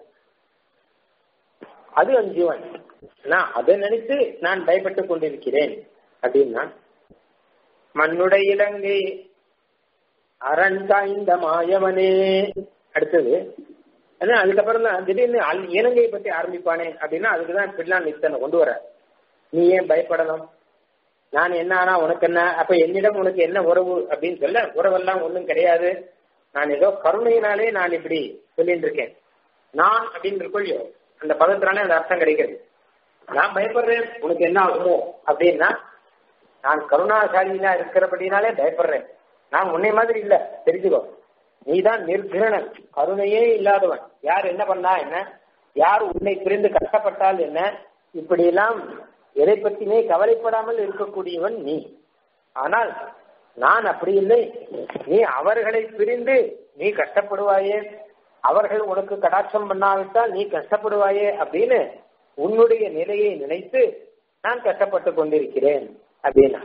Speaker 1: அது அஞ்சுவன் நான் அதை நினைத்து நான் பயப்பட்டுக் கொண்டிருக்கிறேன் அப்படின்னா மண்ணுடைய இலங்கை அரண் காய்ந்த மாயவனே அடுத்தது ஏன்னா அதுக்கப்புறம் தான் திடீர்னு அல் இலங்கையை பத்தி ஆரம்பிப்பானே அப்படின்னா அதுக்குதான் பிள்ளான் நித்தனை கொண்டு வர நீ ஏன் பயப்படணும் நான் என்ன ஆனா உனக்கு என்ன அப்ப என்னிடம் உனக்கு என்ன உறவு அப்படின்னு சொல்ல உறவெல்லாம் ஒன்றும் கிடையாது நான் ஏதோ கருணையினாலே நான் இப்படி சொல்லிட்டு இருக்கேன் நான் அப்படின்னு இருக்கொள்ளியோ அந்த பதத்தினாலே அந்த அர்த்தம் கிடைக்கிறது நான் பயப்படுறேன் உனக்கு என்ன ஆகுமோ அப்படின்னா நான் கருணாசாலியா இருக்கிறபடினாலே பயப்படுறேன் நான் உன்னை மாதிரி இல்ல தெரிஞ்சுக்கோ நீதான் நிர்கிரணன் கருணையே இல்லாதவன் யார் என்ன பண்ணா என்ன யார் உன்னை பிரிந்து கஷ்டப்பட்டால் என்ன இப்படி எல்லாம் எதை பற்றியுமே கவலைப்படாமல் இருக்கக்கூடியவன் நீ ஆனால் நான் அப்படி இல்லை நீ அவர்களை பிரிந்து நீ கஷ்டப்படுவாயே அவர்கள் உனக்கு கடாட்சம் பண்ணாவிட்டால் நீ கஷ்டப்படுவாயே அப்படின்னு உன்னுடைய நிலையை நினைத்து நான் கஷ்டப்பட்டு கொண்டிருக்கிறேன் அப்படின்னா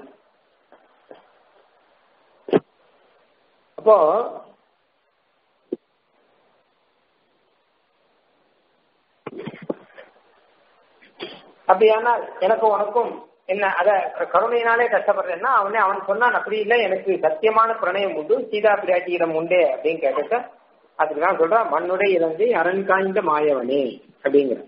Speaker 1: அப்போ அப்படியானால் எனக்கு உனக்கும் என்ன அத கருணையினாலே கஷ்டப்படுறேன்னா அவனே அவன் சொன்னான் அப்படி இல்லை எனக்கு சத்தியமான பிரணயம் உண்டு சீதா பிராட்டியிடம் உண்டே அப்படின்னு கேட்டுக்க அதுக்கு நான் சொல்றான் மண்ணுடைய இலங்கை அரண் காய்ந்த மாயவனே அப்படிங்கிற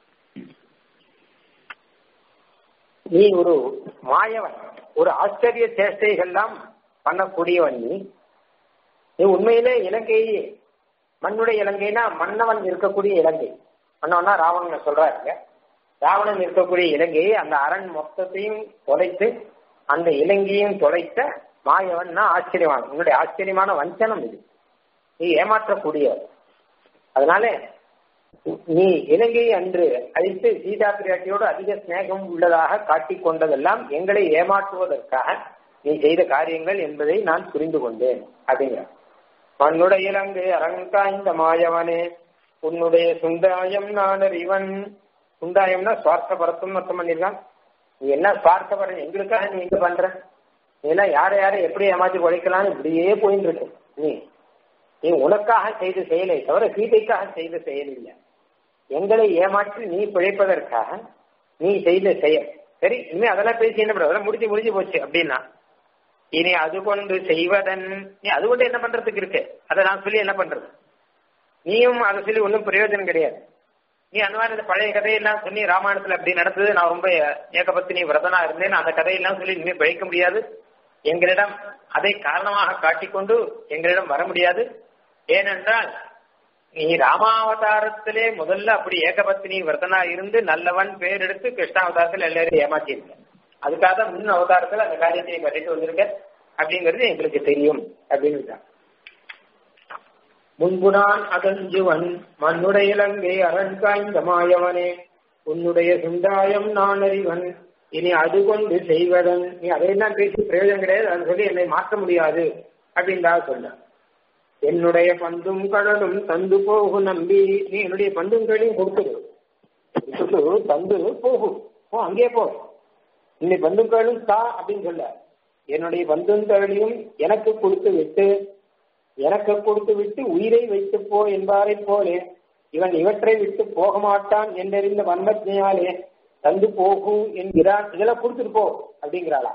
Speaker 1: நீ ஒரு மாயவன் ஒரு ஆச்சரிய சேஷ்டைகள்லாம் பண்ணக்கூடியவன் நீ நீ உண்மையிலே இலங்கை மண்ணுடைய இலங்கைனா மன்னவன் இருக்கக்கூடிய இலங்கை மன்னவனா ராவணன் சொல்றாருங்க ராவணன் இருக்கக்கூடிய இலங்கையை அந்த அரண் மொத்தத்தையும் தொலைத்து அந்த இலங்கையும் தொலைத்த மாயவன்னா ஆச்சரியமான உன்னுடைய ஆச்சரியமான வஞ்சனம் இது நீ ஏமாற்றக்கூடியவர் அதனால நீ இலங்கையை அன்று அழித்து சீதா பிராட்டியோடு அதிக சிநேகம் உள்ளதாக காட்டிக் கொண்டதெல்லாம் எங்களை ஏமாற்றுவதற்காக நீ செய்த காரியங்கள் என்பதை நான் புரிந்து கொண்டேன் அப்படிங்கிற மண்ணுடைய இலங்கை அரங்காய்ந்த மாயவனே உன்னுடைய சுந்தாயம் நானர் இவன் சுந்தாயம்னா சுவார்த்த பரத்தும் அர்த்தம் பண்ணிருக்கான் நீ என்ன சுவார்த்தபரம் எங்களுக்காக நீ எங்க பண்ற நீ எல்லாம் யாரை யாரை எப்படி ஏமாத்தி உழைக்கலாம்னு இப்படியே போயிட்டு இருக்கு நீ நீ உனக்காக செய்த செயலை தவிர சீதைக்காக செய்த செயல் இல்லை எங்களை ஏமாற்றி நீ பிழைப்பதற்காக நீ செய்த செயல் சரி இனிமே அதெல்லாம் பேசி என்ன பண்ற அதெல்லாம் முடிஞ்சு முடிஞ்சு போச்சு அப்படின்னா இனி அது கொண்டு செய்வதன் நீ அது கொண்டு என்ன பண்றதுக்கு இருக்கு அதை நான் சொல்லி என்ன பண்றது நீயும் அதை சொல்லி ஒன்றும் பிரயோஜனம் கிடையாது நீ அந்த மாதிரி இந்த பழைய கதையெல்லாம் சொல்லி ராமாயணத்துல அப்படி நடந்தது நான் ரொம்ப ஏகபத்தினி விரதனா இருந்தேன் அந்த கதையெல்லாம் சொல்லி இனிமேல் பிழைக்க முடியாது எங்களிடம் அதை காரணமாக காட்டிக்கொண்டு எங்களிடம் வர முடியாது ஏனென்றால் நீ ராமாவதாரத்திலே முதல்ல அப்படி ஏகபத்தினி விரதனா இருந்து நல்லவன் பேர் எடுத்து கிருஷ்ணாவதாரத்தில் எல்லாரும் ஏமாத்தியிருக்க அதுக்காக தான் முன் அவதாரத்தில் அந்த காரியத்தை பண்ணிட்டு வந்திருக்க அப்படிங்கிறது எங்களுக்கு தெரியும் அப்படின்னு முன்பு நான் அகஞ்சுவன் மண்ணுடைய இலங்கை அரண் காய்ந்த மாயவனே உன்னுடைய சுண்டாயம் நான் அறிவன் இனி அது கொண்டு செய்வதன் நீ அதையெல்லாம் பேசி பிரயோஜனம் கிடையாது அது சொல்லி என்னை மாற்ற முடியாது அப்படின்றா சொல்ல என்னுடைய பந்தும் கடலும் தந்து போகு நம்பி நீ என்னுடைய பந்தும் கடலையும் கொடுத்துடு கொடுத்துட்டு தந்து போகு போ அங்கே போ இன்னை பந்தும் கடலும் தா அப்படின்னு சொல்ல என்னுடைய பந்தும் கடலையும் எனக்கு கொடுத்து விட்டு எனக்கு கொடுத்து விட்டு உயிரை வைத்து போ என்பாரை போலே இவன் இவற்றை விட்டு போக மாட்டான் என்றறிந்த வன்மத்தினாலே தந்து போகும் என்கிறான் இதெல்லாம் கொடுத்துட்டு போ அப்படிங்கிறாளா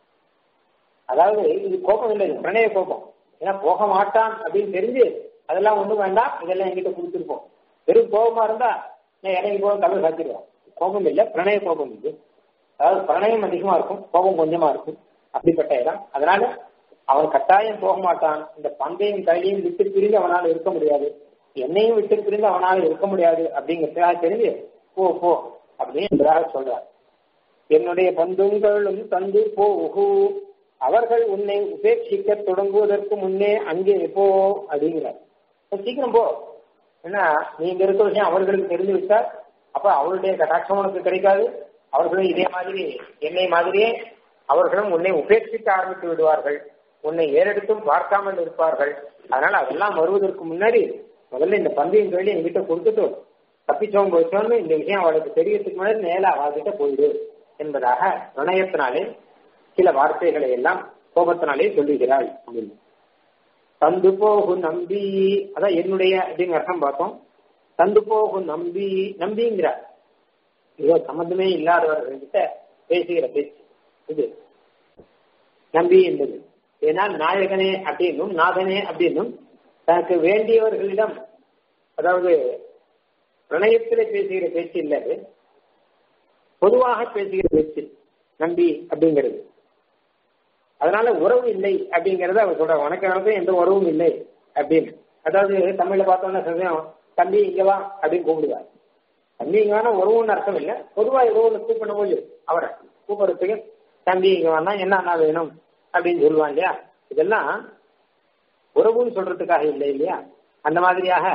Speaker 1: அதாவது இது கோபம் இல்லை இது பிரணய கோபம் ஏன்னா போக மாட்டான் அப்படின்னு தெரிஞ்சு அதெல்லாம் ஒண்ணும் வேண்டாம் இதெல்லாம் என்கிட்ட கொடுத்துருப்போம் வெறும் கோபமா இருந்தா நான் இறங்கி போக தமிழ் சாத்திடுவோம் கோபம் இல்லை பிரணய கோபம் இது அதாவது பிரணயம் அதிகமா இருக்கும் கோபம் கொஞ்சமா இருக்கும் அப்படிப்பட்ட இடம் அதனால அவன் கட்டாயம் போக மாட்டான் இந்த பந்தையும் கையிலையும் விட்டு பிரிந்து அவனால் இருக்க முடியாது என்னையும் விட்டு பிரிந்து அவனால் இருக்க முடியாது அப்படிங்கிறதுக்காக தெரிஞ்சு போ போ அப்படின்னு என்பதாக சொல்றார் என்னுடைய பந்துங்களும் தந்து போகு அவர்கள் உன்னை உபேட்சிக்க தொடங்குவதற்கு முன்னே அங்கே போ அப்படிங்கிறார் சீக்கிரம் போ ஏன்னா நீங்க இருக்க விஷயம் அவர்களுக்கு தெரிந்து விட்டால் அப்ப அவருடைய கட்டாட்சம் உனக்கு கிடைக்காது அவர்களும் இதே மாதிரி என்னை மாதிரியே அவர்களும் உன்னை உபேட்சிக்க ஆரம்பித்து விடுவார்கள் உன்னை ஏறெடுத்தும் பார்க்காமல் இருப்பார்கள் அதனால அதெல்லாம் வருவதற்கு முன்னாடி முதல்ல இந்த பந்தயம் சொல்லி என்கிட்ட கொடுத்துட்டு தப்பிச்சோம் போச்சோன்னு இந்த விஷயம் அவளுக்கு தெரியறதுக்கு முன்னாடி நேல அவகிட்ட போயிடு என்பதாக பிரணயத்தினாலே சில வார்த்தைகளை எல்லாம் கோபத்தினாலே சொல்லுகிறாள் அப்படின்னு தந்து போகும் நம்பி அதான் என்னுடைய அப்படிங்கிற அர்த்தம் பார்த்தோம் தந்து போகும் நம்பி நம்பிங்கிறார் இதோ சம்மந்தமே இல்லாதவர்கள்கிட்ட பேசுகிற பேச்சு இது நம்பி என்பது ஏன்னா நாயகனே அப்படின்னும் நாதனே அப்படின்னும் தனக்கு வேண்டியவர்களிடம் அதாவது பிரணயத்திலே பேசுகிற பேச்சு இல்லை அது பொதுவாக பேசுகிற பேச்சு நம்பி அப்படிங்கிறது அதனால உறவு இல்லை அப்படிங்கறத அவர் சொல்ற உனக்கு எனக்கு எந்த உறவும் இல்லை அப்படின்னு அதாவது தமிழ்ல பார்த்தோம்னா சமயம் தம்பி இங்க வா அப்படின்னு கூப்பிடுவார் தம்பி இங்க வேணா உறவுன்னு அர்த்தம் இல்லை பொதுவா ஏதோ ஒன்று கூப்பிடும் போது அவரை கூப்பிடுறதுக்கு தம்பி இங்க வேணா என்ன வேணும் அப்படின்னு சொல்லுவான் இல்லையா இதெல்லாம் உறவுன்னு சொல்றதுக்காக இல்லை இல்லையா அந்த மாதிரியாக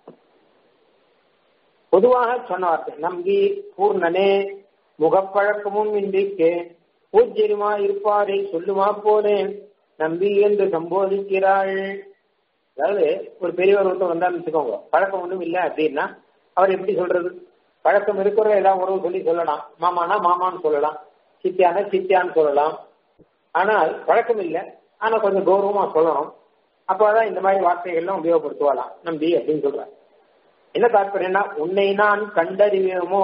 Speaker 1: பொதுவாக சொன்ன வார்த்தை நம்பி பூர்ணனே முகப்பழக்கமும் இன்றிக்கு பூஜ்யமா இருப்பாரை சொல்லுமா போலே நம்பி என்று சம்போதிக்கிறாள் அதாவது ஒரு பெரியவர் ஒருத்தர் வந்தான்னு வச்சுக்கோங்க பழக்கம் ஒன்றும் இல்லை அப்படின்னா அவர் எப்படி சொல்றது பழக்கம் இருக்கிற ஏதாவது உறவு சொல்லி சொல்லலாம் மாமானா மாமான்னு சொல்லலாம் சித்தியானா சித்தியான்னு சொல்லலாம் ஆனால் பழக்கம் இல்லை ஆனா கொஞ்சம் கௌரவமா சொல்லணும் அப்போதான் இந்த மாதிரி வார்த்தைகள்லாம் உபயோகப்படுத்துவாளாம் நம்பி அப்படின்னு சொல்றாங்க என்ன தாற்பயம்னா உன்னை நான் கண்டறிவேமோ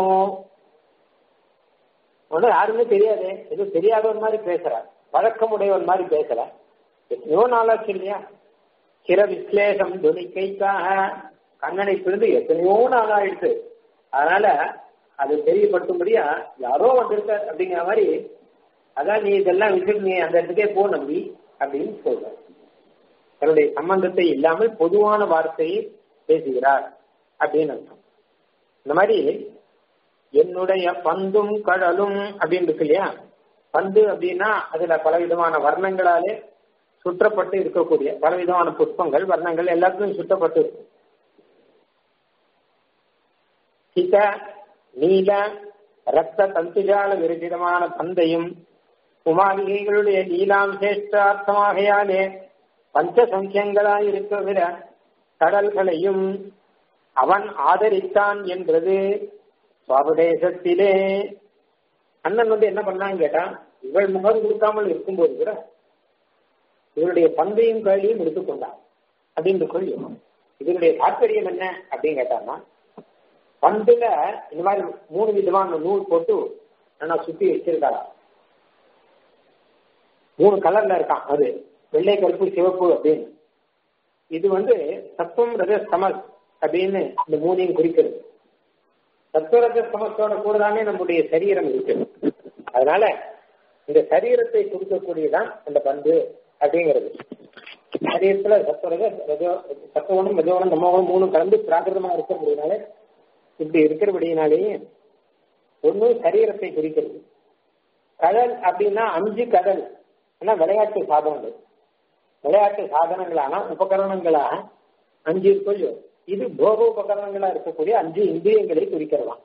Speaker 1: ஒன்றும் யாருமே தெரியாது எதுவும் தெரியாதவன் மாதிரி பேசுறார் பழக்கமுடையவன் மாதிரி பேசுற எத்தனையோ நாளாச்சு இல்லையா சிற விஸ்லேஷம் துணிக்கைக்காக கண்ணனை பிரிந்து எத்தனையோ நாள் ஆயிடுச்சு அதனால அது தெரியப்படுத்தும்படியா யாரோ வந்திருக்க அப்படிங்கிற மாதிரி அதான் நீ இதெல்லாம் விட்டுட்டு நீ அந்த இடத்துக்கே போ நம்பி அப்படின்னு சொல்ற தன்னுடைய சம்பந்தத்தை இல்லாமல் பொதுவான வார்த்தையை பேசுகிறார் அப்படின்னு அர்த்தம் இந்த மாதிரி என்னுடைய பந்தும் கடலும் அப்படின்னு இருக்கு இல்லையா பந்து அப்படின்னா அதுல பலவிதமான வர்ணங்களாலே சுற்றப்பட்டு இருக்கக்கூடிய பலவிதமான புஷ்பங்கள் வர்ணங்கள் எல்லாத்துக்கும் சுற்றப்பட்டு இருக்கும் சித நீல ரத்த தந்துஜால விரச்சிதமான பந்தையும் உமாலிகைகளுடைய லீலாம்சேஷ்டார்த்தமாகையாலே பஞ்ச சங்கியங்களாய் இருக்கிற கடல்களையும் அவன் ஆதரித்தான் என்றது சுவாபதேசத்திலே அண்ணன் வந்து என்ன பண்ணான்னு கேட்டா இவள் முகம் கொடுக்காமல் இருக்கும்போது கூட இவருடைய பந்தையும் கையிலையும் எடுத்துக்கொண்டான் அப்படின்னு சொல்லி இதனுடைய தாற்பயம் என்ன அப்படின்னு கேட்டான்னா பந்துல இந்த மாதிரி மூணு விதமான நூல் போட்டு நான் சுத்தி வச்சிருக்காரா மூணு கலர்ல இருக்கான் அது வெள்ளை கருப்பு சிவப்பு அப்படின்னு இது வந்து சத்துவம் ரஜ சமஸ் அப்படின்னு இந்த மூணையும் குறிக்கிறது சத்துவரஜ சமத்தோட கூட தானே நம்முடைய சரீரம் இருக்கு அதனால இந்த சரீரத்தை கொடுக்கக்கூடியதான் அந்த பந்து அப்படிங்கிறது சரீரத்துல சத்துவரஜ ரஜோ சத்துவனும் ரஜோனும் தமோகனும் மூணும் கலந்து பிராகிருதமா இருக்கிறபடினால இப்படி இருக்கிறபடினாலேயே ஒண்ணு சரீரத்தை குறிக்கிறது கடல் அப்படின்னா அஞ்சு கடல் ஆனா விளையாட்டு சாதனங்கள் விளையாட்டு சாதனங்களான உபகரணங்களாக அஞ்சு இருக்கோ இது போக உபகரணங்களா இருக்கக்கூடிய அஞ்சு இந்திரியங்களை குறிக்கிறதாம்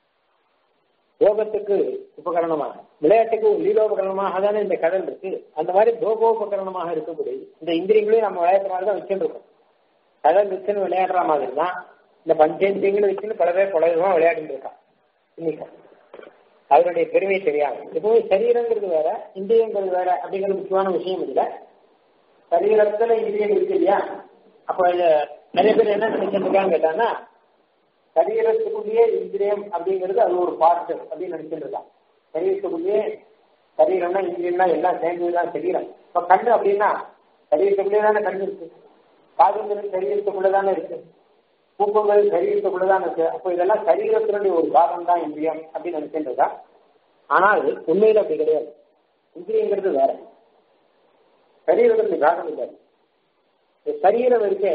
Speaker 1: போகத்துக்கு உபகரணமாக விளையாட்டுக்கு ஒரு லீலோபகரணமாக தானே இந்த கடல் இருக்கு அந்த மாதிரி போகோபகரணமாக இருக்கக்கூடிய இந்த இந்திரியங்களையும் நம்ம விளையாட்டு மாதிரி தான் வச்சுருக்கோம் கடல் வச்சுன்னு விளையாடுற மாதிரி தான் இந்த பஞ்சேந்திரியங்களை வச்சுன்னு பல பேர் பல விதமா விளையாடிட்டு இருக்கான் இன்னைக்கு அவருடைய பெருமை தெரியாது எப்பவுமே சரீரங்கிறது வேற இந்திரியங்கிறது வேற அப்படிங்கிறது முக்கியமான விஷயம் இல்லை சரீரத்துல இந்திரியம் இருக்கு இல்லையா அப்ப நிறைய பேர் என்ன நினைச்சிட்டு இருக்காங்க கேட்டாங்கன்னா சரீரத்துக்குள்ளேயே இந்திரியம் அப்படிங்கிறது அது ஒரு பார்ட் அப்படின்னு நினைச்சிட்டு இருக்கான் சரீரத்துக்குள்ளேயே சரீரம்னா இந்திரியம்னா எல்லாம் சேர்ந்ததுதான் சரீரம் இப்ப கண்ணு அப்படின்னா சரீரத்துக்குள்ளே தானே கண்ணு இருக்கு காதுங்கிறது சரீரத்துக்குள்ளதானே இருக்கு பூக்கங்கள் சரீரத்துக்குள்ளதான் இருக்கு அப்போ இதெல்லாம் சரீரத்தினுடைய ஒரு பாகம் தான் இந்திரியம் அப்படின்னு நினைச்சிட்டு இருக்கா ஆனால் உண்மையில அப்படி கிடையாது இந்திரியங்கிறது வேற சரீரத்தினுடைய பாகம் இல்லை சரீரம் இருக்க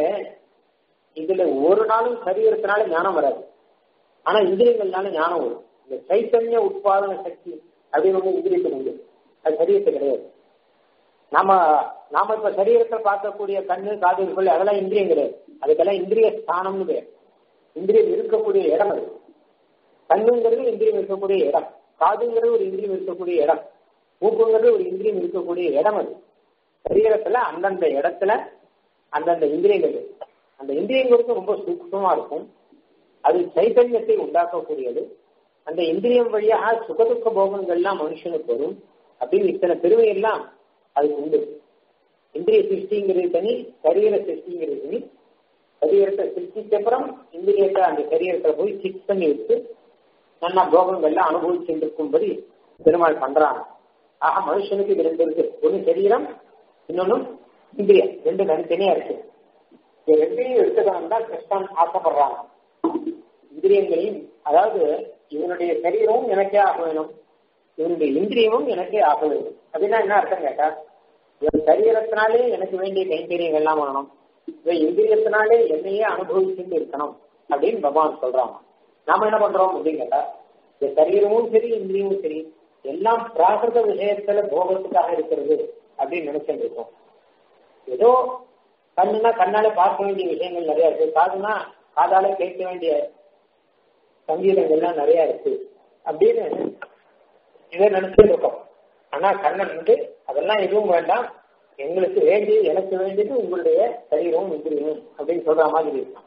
Speaker 1: இதுல ஒரு நாளும் சரீரத்தினால ஞானம் வராது ஆனா இந்திரியங்கள்னால ஞானம் வரும் இந்த சைத்தன்ய உட்பாதன சக்தி அப்படின்னு ஒண்ணு இந்திரியத்துக்கு உண்டு அது சரீரத்து கிடையாது நாம நாம இப்ப சரீரத்தை பார்க்கக்கூடிய கண்ணு காது இருக்கல அதெல்லாம் இந்திரியம் கிடையாது அதுக்கெல்லாம் இந்திரிய ஸ்தானம்னு பேர் இந்திரியம் இருக்கக்கூடிய இடம் அது கண்ணுங்கிறது இந்திரியம் இருக்கக்கூடிய இடம் காதுங்கிறது ஒரு இந்திரியம் இருக்கக்கூடிய இடம் மூக்குங்கிறது ஒரு இந்திரியம் இருக்கக்கூடிய இடம் அது சரீரத்துல அந்தந்த இடத்துல அந்தந்த இந்திரியங்கள் அந்த இந்திரியங்களுக்கு ரொம்ப சூக்ஷமா இருக்கும் அது சைத்தன்யத்தை உண்டாக்கக்கூடியது அந்த இந்திரியம் வழியாக சுகதுக்க போகங்கள்லாம் மனுஷனுக்கு வரும் அப்படின்னு இத்தனை பெருமை எல்லாம் அதுக்கு உண்டு இந்திரிய சிருஷ்டிங்கிறது தனி சரீர சிருஷ்டிங்கிறது தனி சரீரத்தை சிருஷ்டிச்ச அப்புறம் இந்திரியத்தை அந்த சரீரத்தை போய் சிக் பண்ணி வச்சு நல்லா போகங்கள்லாம் அனுபவிச்சுட்டு இருக்கும்படி பெருமாள் பண்றாங்க ஆக மனுஷனுக்கு இது ரெண்டு இருக்கு ஒன்னு சரீரம் இன்னொன்னும் இந்திரியம் ரெண்டு தனித்தனியா இருக்கு இது ரெண்டையும் எடுத்துக்கணும் தான் கிருஷ்ணன் ஆசைப்படுறாங்க இந்திரியங்களையும் அதாவது இவனுடைய சரீரமும் எனக்கே ஆக வேணும் இவனுடைய இந்திரியமும் எனக்கே ஆக வேண்டும் அப்படின்னா என்ன அர்த்தம் கேட்டா இவன் சரீரத்தினாலே எனக்கு வேண்டிய கைங்கரியங்கள் எல்லாம் வரணும் இவன் இந்திரியத்தினாலே என்னையே அனுபவிச்சுட்டு இருக்கணும் அப்படின்னு பகவான் சொல்றாங்க நாம என்ன பண்றோம் அப்படின்னு கேட்டா இந்த சரீரமும் சரி இந்திரியமும் சரி எல்லாம் பிராகிருத விஷயத்துல போகத்துக்காக இருக்கிறது அப்படின்னு நினைச்சுட்டு இருக்கோம் ஏதோ கண்ணுனா கண்ணால பார்க்க வேண்டிய விஷயங்கள் நிறைய இருக்கு காதுனா காதால கேட்க வேண்டிய சங்கீதங்கள்லாம் நிறைய இருக்கு அப்படின்னு இதை நினைச்சுட்டு இருக்கோம் ஆனா கண்ணன் வந்து அதெல்லாம் எதுவும் வேண்டாம் எங்களுக்கு வேண்டி எனக்கு வேண்டியது உங்களுடைய சரீரமும் இந்திரியமும் அப்படின்னு சொல்ற மாதிரி இருக்கும்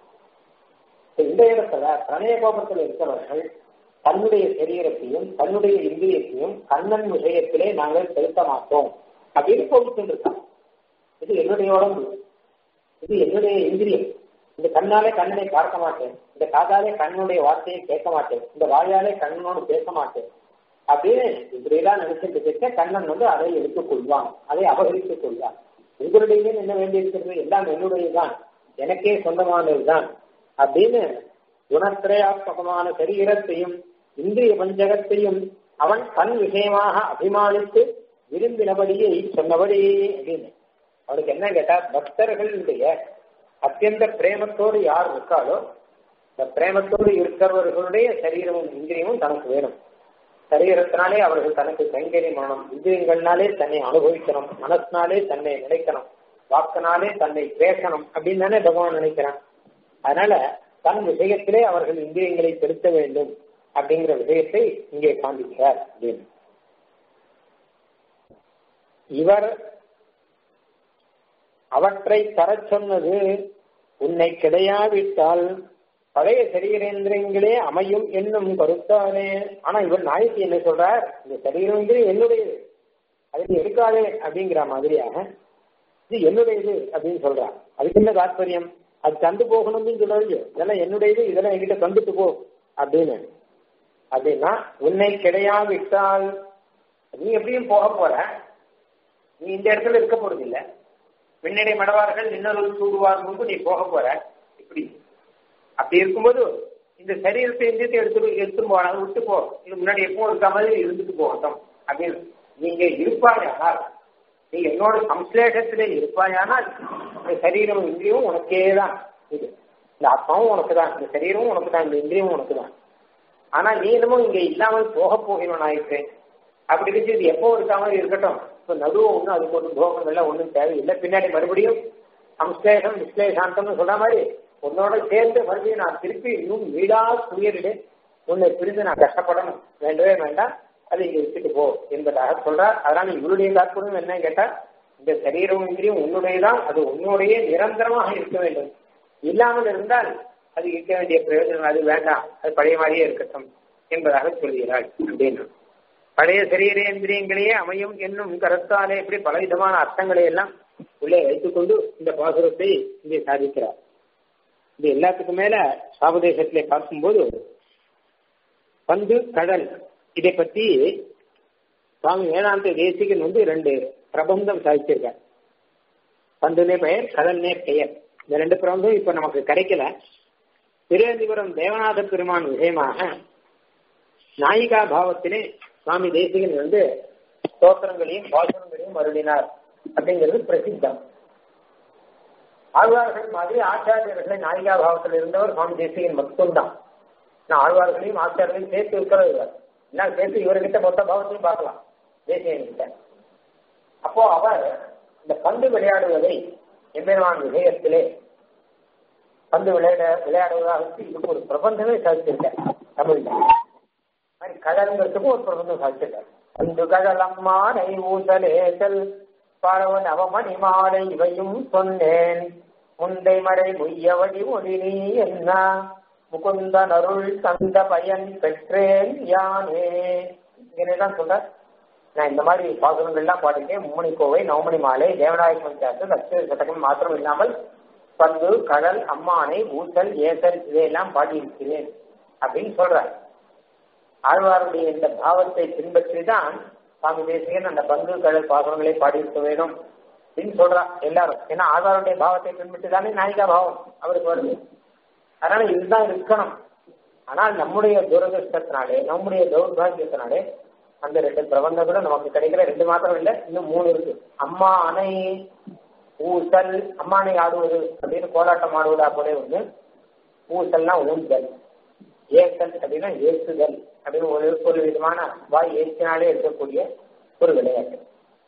Speaker 1: இந்த இடத்துல பிரணய கோபத்தில் இருக்கிறவர்கள் தன்னுடைய சரீரத்தையும் தன்னுடைய இந்திரியத்தையும் கண்ணன் விஷயத்திலே நாங்கள் செலுத்த மாட்டோம் அப்படின்னு கோபிச்சுட்டு இருக்காங்க இது என்னுடைய உடம்பு இது என்னுடைய இந்திரியம் இந்த கண்ணாலே கண்ணனை பார்க்க மாட்டேன் இந்த காதாலே கண்ணனுடைய வார்த்தையை கேட்க மாட்டேன் இந்த வாயாலே கண்ணனோடு பேச மாட்டேன் அப்படின்னு இப்படியெல்லாம் நினைச்சிட்டு இருக்க கண்ணன் வந்து அதை எடுத்துக் கொள்வான் அதை அபகரித்துக் கொள்வான் உங்களுடைய என்ன வேண்டியிருக்கிறது எல்லாம் என்னுடையதுதான் எனக்கே சொந்தமானதுதான் அப்படின்னு குணத்திரையாத்மகமான சரீரத்தையும் இந்திரிய பஞ்சகத்தையும் அவன் தன் விஷயமாக அபிமானித்து விரும்பினபடியே சொன்னபடி அப்படின்னு அவனுக்கு என்ன கேட்டா பக்தர்களுடைய அத்தியந்த பிரேமத்தோடு யார் இருக்காளோ இந்த பிரேமத்தோடு இருக்கிறவர்களுடைய சரீரமும் இந்திரியமும் தனக்கு வேணும் சரீரத்தினாலே அவர்கள் தனக்கு கைங்கரியம் பண்ணணும் இந்திரியங்கள்னாலே தன்னை அனுபவிக்கணும் மனசினாலே தன்னை நினைக்கணும் வாக்கினாலே தன்னை பேசணும் அப்படின்னு தானே பகவான் நினைக்கிறான் அதனால தன் விஷயத்திலே அவர்கள் இந்திரியங்களை செலுத்த வேண்டும் அப்படிங்கிற விஷயத்தை இங்கே காண்பிக்கிறார் அப்படின்னு இவர் அவற்றை தரச் சொன்னது உன்னை கிடையாவிட்டால் பழைய சரீரேந்திரங்களே அமையும் என்னும் கருத்தானே ஆனா இவர் நாயகி என்ன சொல்றார் இந்த சரீரேந்திரம் என்னுடையது அதுக்கு எடுக்காதே அப்படிங்கிற மாதிரியாக இது என்னுடையது அப்படின்னு சொல்றார் அதுக்கு என்ன தாற்பயம் அது தந்து போகணும்னு சொல்றது இதெல்லாம் என்னுடையது இதெல்லாம் என்கிட்ட தந்துட்டு போ அப்படின்னு அப்படின்னா உன்னை கிடையாவிட்டால் நீ எப்படியும் போக போற நீ இந்த இடத்துல இருக்க போறது இல்ல பின்னடை மடவார்கள் இன்னொரு சூடுவார் முன்பு நீ போக போற இப்படி அப்படி இருக்கும்போது இந்த சரீரத்தை எந்திரத்தை எடுத்துட்டு எடுத்துட்டு போனா விட்டு போ இது முன்னாடி எப்பவும் இருக்க மாதிரி இருந்துட்டு போகட்டும் அப்படின்னு நீங்க இருப்பாயானால் நீ என்னோட சம்ஸ்லேஷத்திலே இருப்பாயானால் இந்த சரீரம் இந்திரியும் உனக்கே தான் இது இந்த ஆத்மாவும் உனக்கு தான் இந்த சரீரமும் உனக்கு தான் இந்த இந்திரியமும் உனக்கு தான் ஆனா நீ என்னமோ இங்க இல்லாமல் போக போகிறவன் ஆயிற்று அப்படி இருக்கு இது எப்போ இருக்க மாதிரி இருக்கட்டும் இப்ப நடுவு ஒன்றும் அதுக்கு ஒரு போகம் எல்லாம் ஒன்றும் தேவையில்லை பின்னாடி மறுபடியும் சம்ஸ்லேஷம் விஸ்லேஷாந்தம்னு சொல்ற மாதிரி உன்னோட சேர்ந்து மறுபடியும் நான் திருப்பி இன்னும் வீடா குடியேறிடு உன்னை பிரிந்து நான் கஷ்டப்படணும் வேண்டவே வேண்டாம் அதை இங்க வச்சுட்டு போ என்பதாக சொல்றார் அதனால இவருடைய தாற்பயம் என்ன கேட்டா இந்த சரீரம் இந்திரியும் உன்னுடையதான் அது உன்னுடைய நிரந்தரமாக இருக்க வேண்டும் இல்லாமல் இருந்தால் அது இருக்க வேண்டிய பிரயோஜனம் அது வேண்டாம் அது பழைய மாதிரியே இருக்கட்டும் என்பதாக சொல்கிறாள் அப்படின்னு பழைய சரீரேந்திரியங்களையே அமையும் என்னும் கருத்தாலே இப்படி பலவிதமான அர்த்தங்களை எல்லாம் உள்ளே வைத்துக்கொண்டு இந்த பாசுரத்தை இங்கே சாதிக்கிறார் இது எல்லாத்துக்கும் மேல சாபதேசத்திலே பார்க்கும்போது பந்து கடல் இதை பத்தி சுவாமி வேதாந்த தேசிகன் வந்து ரெண்டு பிரபந்தம் சாதிச்சிருக்கார் பந்துனே பெயர் கடல்னே பெயர் இந்த ரெண்டு பிரபந்தம் இப்ப நமக்கு கிடைக்கல திருவந்திபுரம் தேவநாத பெருமான் விஷயமாக நாயிகா பாவத்திலே சுவாமி தேசிகன் வந்து ஸ்தோத்திரங்களையும் பாசனங்களையும் அருளினார் அப்படிங்கிறது பிரசித்தம் ஆழ்வார்கள் மாதிரி ஆச்சாரியர்களை நாயிகா பாவத்தில் இருந்தவர் சுவாமி தேசிகன் மட்டும்தான் நான் ஆழ்வார்களையும் ஆச்சாரியர்களையும் சேர்த்து இருக்கிறது எல்லாம் சேர்த்து இவர்கிட்ட மொத்த பாவத்தையும் பார்க்கலாம் தேசிகன் கிட்ட அப்போ அவர் இந்த பந்து விளையாடுவதை எம்பெருமான் விஷயத்திலே பந்து விளையாட விளையாடுவதாக வச்சு இதுக்கு ஒரு பிரபந்தமே சாதிச்சிருக்கார் தமிழ்ல மாதிரி கடலுங்கிறதுக்கும் ஒரு பிரபந்தம் சாதிச்சிருக்கார் பந்து கடலம்மா நை ஊசலேசல் பரவன் அவமணி மாலை இவையும் சொன்னேன் முந்தை மறை முய்யவடி ஒளி நீ என்ன முகுந்தன் அருள் தந்த பயன் பெற்றேன் யானே இங்கதான் சொல்ற நான் இந்த மாதிரி பாசுரங்கள்லாம் பாடிருக்கேன் மும்மணி கோவை நவமணி மாலை தேவநாயக பஞ்சாயத்து லட்சுமி சதகம் மாத்திரம் இல்லாமல் பந்து கடல் அம்மானை ஊசல் ஏசல் இதையெல்லாம் பாடியிருக்கிறேன் அப்படின்னு சொல்றார் ஆழ்வாருடைய இந்த பாவத்தை பின்பற்றி தான் சுவாமி தேசிகன் அந்த பந்து கடல் பாசுரங்களை பாடியிருக்க வேணும் அப்படின்னு சொல்றா எல்லாரும் ஏன்னா ஆழ்வாருடைய பாவத்தை பின்பற்றி தானே நாயிகா பாவம் அவருக்கு வருது அதனால இதுதான் இருக்கணும் ஆனால் நம்முடைய துரதிருஷ்டத்தினாலே நம்முடைய தௌர்பாகியத்தினாலே அந்த ரெண்டு பிரபந்தம் கூட நமக்கு கிடைக்கிற ரெண்டு மாத்திரம் இல்லை இன்னும் மூணு இருக்கு அம்மா அணை ஊசல் அம்மானை ஆடுவது அப்படின்னு கோலாட்டம் ஆடுவதா போல ஒண்ணு ஊசல்னா ஊஞ்சல் ஏசல் அப்படின்னா ஏசுதல் அப்படின்னு ஒரு ஒரு விதமான வாய் ஏற்றினாலே இருக்கக்கூடிய ஒரு விளையாட்டு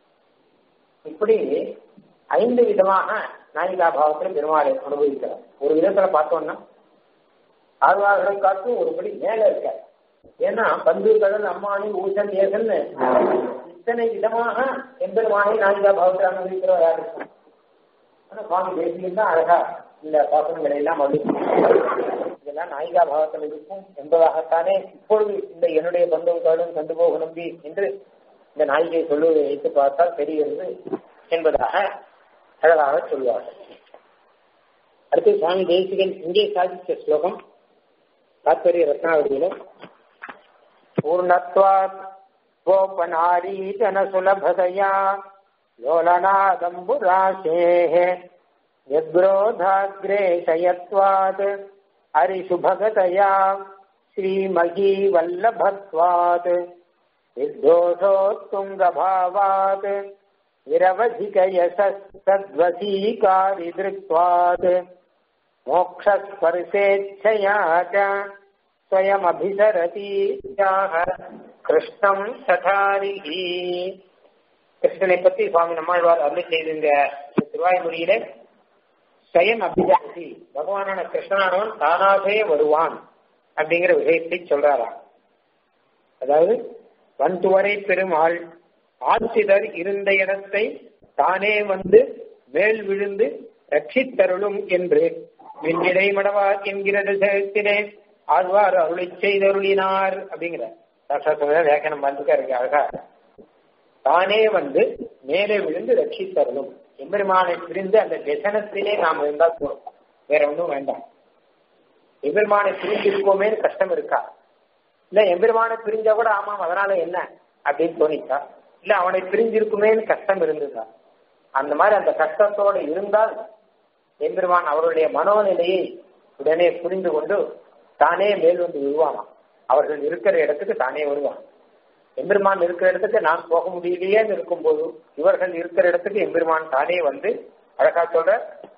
Speaker 1: இப்படி ஐந்து விதமாக நாயிகா பாவத்தில் பெருமாளை அனுபவிக்கிறார் ஒரு விதத்துல பார்த்தோம்னா ஆழ்வார்களை காட்டும் ஒருபடி மேல இருக்க ஏன்னா பந்து கடல் அம்மானி ஊசல் ஏசல்னு இத்தனை விதமாக எம்பெருமானை நாயிகா பாவத்தில் அனுபவிக்கிறவர் யாரு ஆனா சுவாமி தேசியம் தான் அழகா இந்த பாசனங்களை எல்லாம் இதெல்லாம் நாயிகா பாவத்தில் இருக்கும் என்பதாகத்தானே இப்பொழுது இந்த என்னுடைய பந்தம் காடும் கண்டு போக நம்பி என்று இந்த நாயிகை சொல்லுவதை வைத்து பார்த்தால் தெரிகிறது என்பதாக அழகாக சொல்வார்கள் அடுத்து சுவாமி தேசிகன் இங்கே சாதித்த ஸ்லோகம் தாத்பரிய ரத்னாவதியில பூர்ணத்வாத் கோபநாரீதன சுலபதயா लोलनादम्बुराशेः यद्रोधाग्रेशयत्वात् हरिशुभगतया श्रीमहीवल्लभत्वात् निर्दोषोत्तुङ्गभावात् विरवधिकयशस्तद्वसीकारिदृक्त्वात् मोक्षस्पर्शेच्छया च स्वयमभिसरति याः கிருஷ்ணம் சதாரிகி கிருஷ்ணனை பத்தி சுவாமி நம்மாழ்வார் அருளி செய்திருந்த திருவாய்மொழியில ஸ்வயம் அபிஜாசி பகவானான கிருஷ்ணனானவன் தானாகவே வருவான் அப்படிங்கிற விஷயத்தை சொல்றாராம் அதாவது வன்துவரை பெருமாள் ஆட்சிதர் இருந்த இடத்தை தானே வந்து மேல் விழுந்து ரட்சித்தருளும் என்று மின்னிடை மடவார் என்கிறது சேர்த்தினே ஆழ்வார் அருளை செய்தருளினார் அப்படிங்கிற வியாக்கியானம் பண்ணிருக்காரு அழகா தானே வந்து மேலே விழுந்து ரட்சித்தருளும் எம்பெருமானை பிரிந்து அந்த தசனத்திலே நாம் இருந்தால் போதும் வேற ஒன்றும் வேண்டாம் எம்பெருமானை பிரிந்து இருக்கோமே கஷ்டம் இருக்கா இல்ல எம்பெருமானை பிரிஞ்சா கூட ஆமாம் அதனால என்ன அப்படின்னு தோணிச்சா இல்ல அவனை பிரிஞ்சிருக்குமேன்னு கஷ்டம் இருந்ததா அந்த மாதிரி அந்த கஷ்டத்தோட இருந்தால் எம்பெருமான் அவருடைய மனோநிலையை உடனே புரிந்து கொண்டு தானே மேல் வந்து விழுவானாம் அவர்கள் இருக்கிற இடத்துக்கு தானே வருவான் எம்பெருமான் இருக்கிற இடத்துக்கு நான் போக முடியலையேன்னு இருக்கும்போது இவர்கள் இருக்கிற இடத்துக்கு எம்பெருமான் தானே வந்து அழகா சொல்ற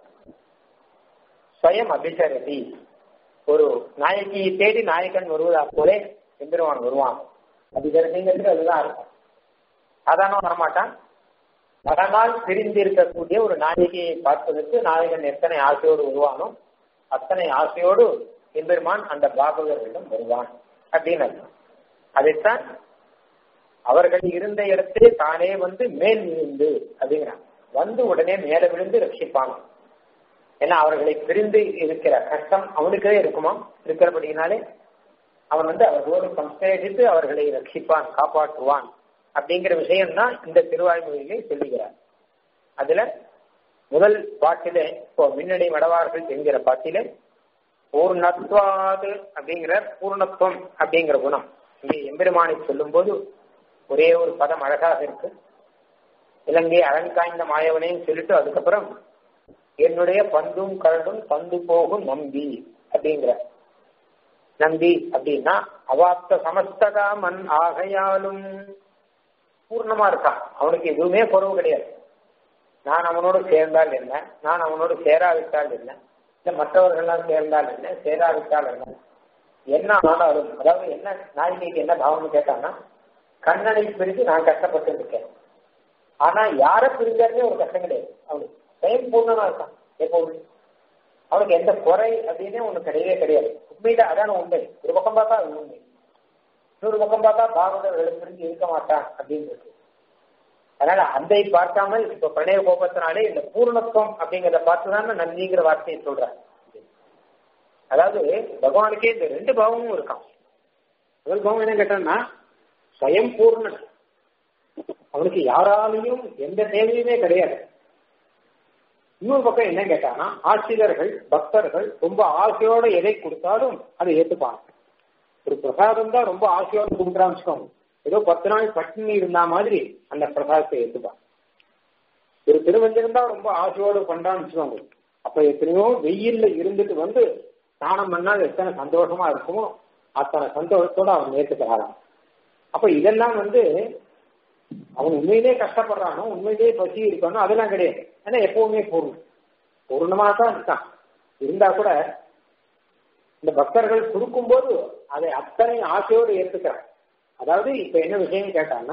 Speaker 1: ஸ்வயம் அபிசரதி ஒரு நாயகியை தேடி நாயகன் வருவதா போலே எம்பெருமான் வருவான் அபிசரதிங்கிறது அதுதான் இருக்கும் சாதாரண வரமாட்டான் பல பிரிந்து இருக்கக்கூடிய ஒரு நாயகியை பார்ப்பதற்கு நாயகன் எத்தனை ஆசையோடு வருவானோ அத்தனை ஆசையோடு எம்பெருமான் அந்த பாபகர்களிடம் வருவான் அப்படின்னு அர்த்தம் அதைத்தான் அவர்கள் இருந்த இடத்திலே தானே வந்து மேல் விழுந்து அப்படிங்கிறான் வந்து உடனே மேல விழுந்து ரட்சிப்பான் ஏன்னா அவர்களை பிரிந்து இருக்கிற கஷ்டம் அவனுக்கே இருக்குமா இருக்கிறபடினாலே அவன் வந்து அவர்களோடு சம்சேகித்து அவர்களை ரட்சிப்பான் காப்பாற்றுவான் அப்படிங்கிற விஷயம் தான் இந்த திருவாய்மொழியிலே சொல்லுகிறார் அதுல முதல் பாட்டிலே இப்போ மின்னணி வடவார்கள் என்கிற பாட்டிலே பூர்ணத்வாது அப்படிங்கிற பூர்ணத்துவம் அப்படிங்கிற குணம் இங்கே எம்பெருமானை சொல்லும் போது ஒரே ஒரு பதம் அழகாக இருக்கு இலங்கை அலங்காய்ந்த மாயவனையும் சொல்லிட்டு அதுக்கப்புறம் என்னுடைய பந்தும் கரடும் பந்து போகும் நம்பி அப்படிங்கிற நம்பி அப்படின்னா அவாப்த சமஸ்தகா மண் ஆகையாலும் பூர்ணமா இருக்கான் அவனுக்கு எதுவுமே குறவு கிடையாது நான் அவனோடு சேர்ந்தால் என்ன நான் அவனோடு சேராவிட்டால் என்ன இல்ல மற்றவர்கள்லாம் சேர்ந்தால் என்ன சேராவிட்டால் என்ன என்ன ஆனாலும் அதாவது என்ன நாயகிக்கு என்ன பாவம்னு கேட்டான்னா கண்ணனை பிரித்து நான் கஷ்டப்பட்டு இருக்கேன் ஆனா யார பிரிஞ்சாருமே ஒரு கஷ்டம் கிடையாது அவனுக்கு சுயம் பூர்ணமா இருக்கான் எப்போது அவனுக்கு எந்த குறை அப்படின்னே ஒண்ணு கிடையவே கிடையாது உண்மையில அதான உண்மை ஒரு பக்கம் பார்த்தா அது உண்மை இன்னொரு பக்கம் பார்த்தா பாகவதர்களை பிரிஞ்சு இருக்க மாட்டான் அப்படின்றது அதனால அந்தை பார்க்காமல் இப்ப பிரணய கோபத்தினாலே இந்த பூர்ணத்துவம் அப்படிங்கிறத பார்த்துதான் நன்றிங்கிற வார்த்தையை சொல்றார் அதாவது பகவானுக்கே இந்த ரெண்டு பாவமும் இருக்கான் முதல் பாவம் என்ன கேட்டான்னா ஸ்வயம் பூர்ணன் அவனுக்கு யாராலையும் எந்த தேவையுமே கிடையாது இன்னொரு பக்கம் என்ன கேட்டானா ஆசிரியர்கள் பக்தர்கள் ரொம்ப ஆசையோட எதை கொடுத்தாலும் அதை ஏத்துப்பாங்க ஒரு பிரசாதம் தான் ரொம்ப ஆசையோட கொடுக்குறான்னு வச்சுக்கோங்க ஏதோ பத்து நாள் பட்டினி இருந்தா மாதிரி அந்த பிரசாதத்தை ஏத்துப்பான் ஒரு திருவஞ்சனம் தான் ரொம்ப ஆசையோடு பண்றான்னு வச்சுக்கோங்க அப்ப எத்தனையோ வெயில்ல இருந்துட்டு வந்து ஸ்நானம் பண்ணா எத்தனை சந்தோஷமா இருக்குமோ அத்தனை சந்தோஷத்தோட அவன் ஏத்துக்கிறாராம் அப்ப இதெல்லாம் வந்து அவன் உண்மையிலே கஷ்டப்படுறானோ உண்மையிலேயே பசி இருக்கானோ அதெல்லாம் கிடையாது ஏன்னா எப்பவுமே பூர்ணம் பூர்ணமா தான் இருக்கான் இருந்தா கூட இந்த பக்தர்கள் கொடுக்கும்போது அதை அத்தனை ஆசையோடு ஏற்றுக்கிறான் அதாவது இப்ப என்ன விஷயம் கேட்டான்னா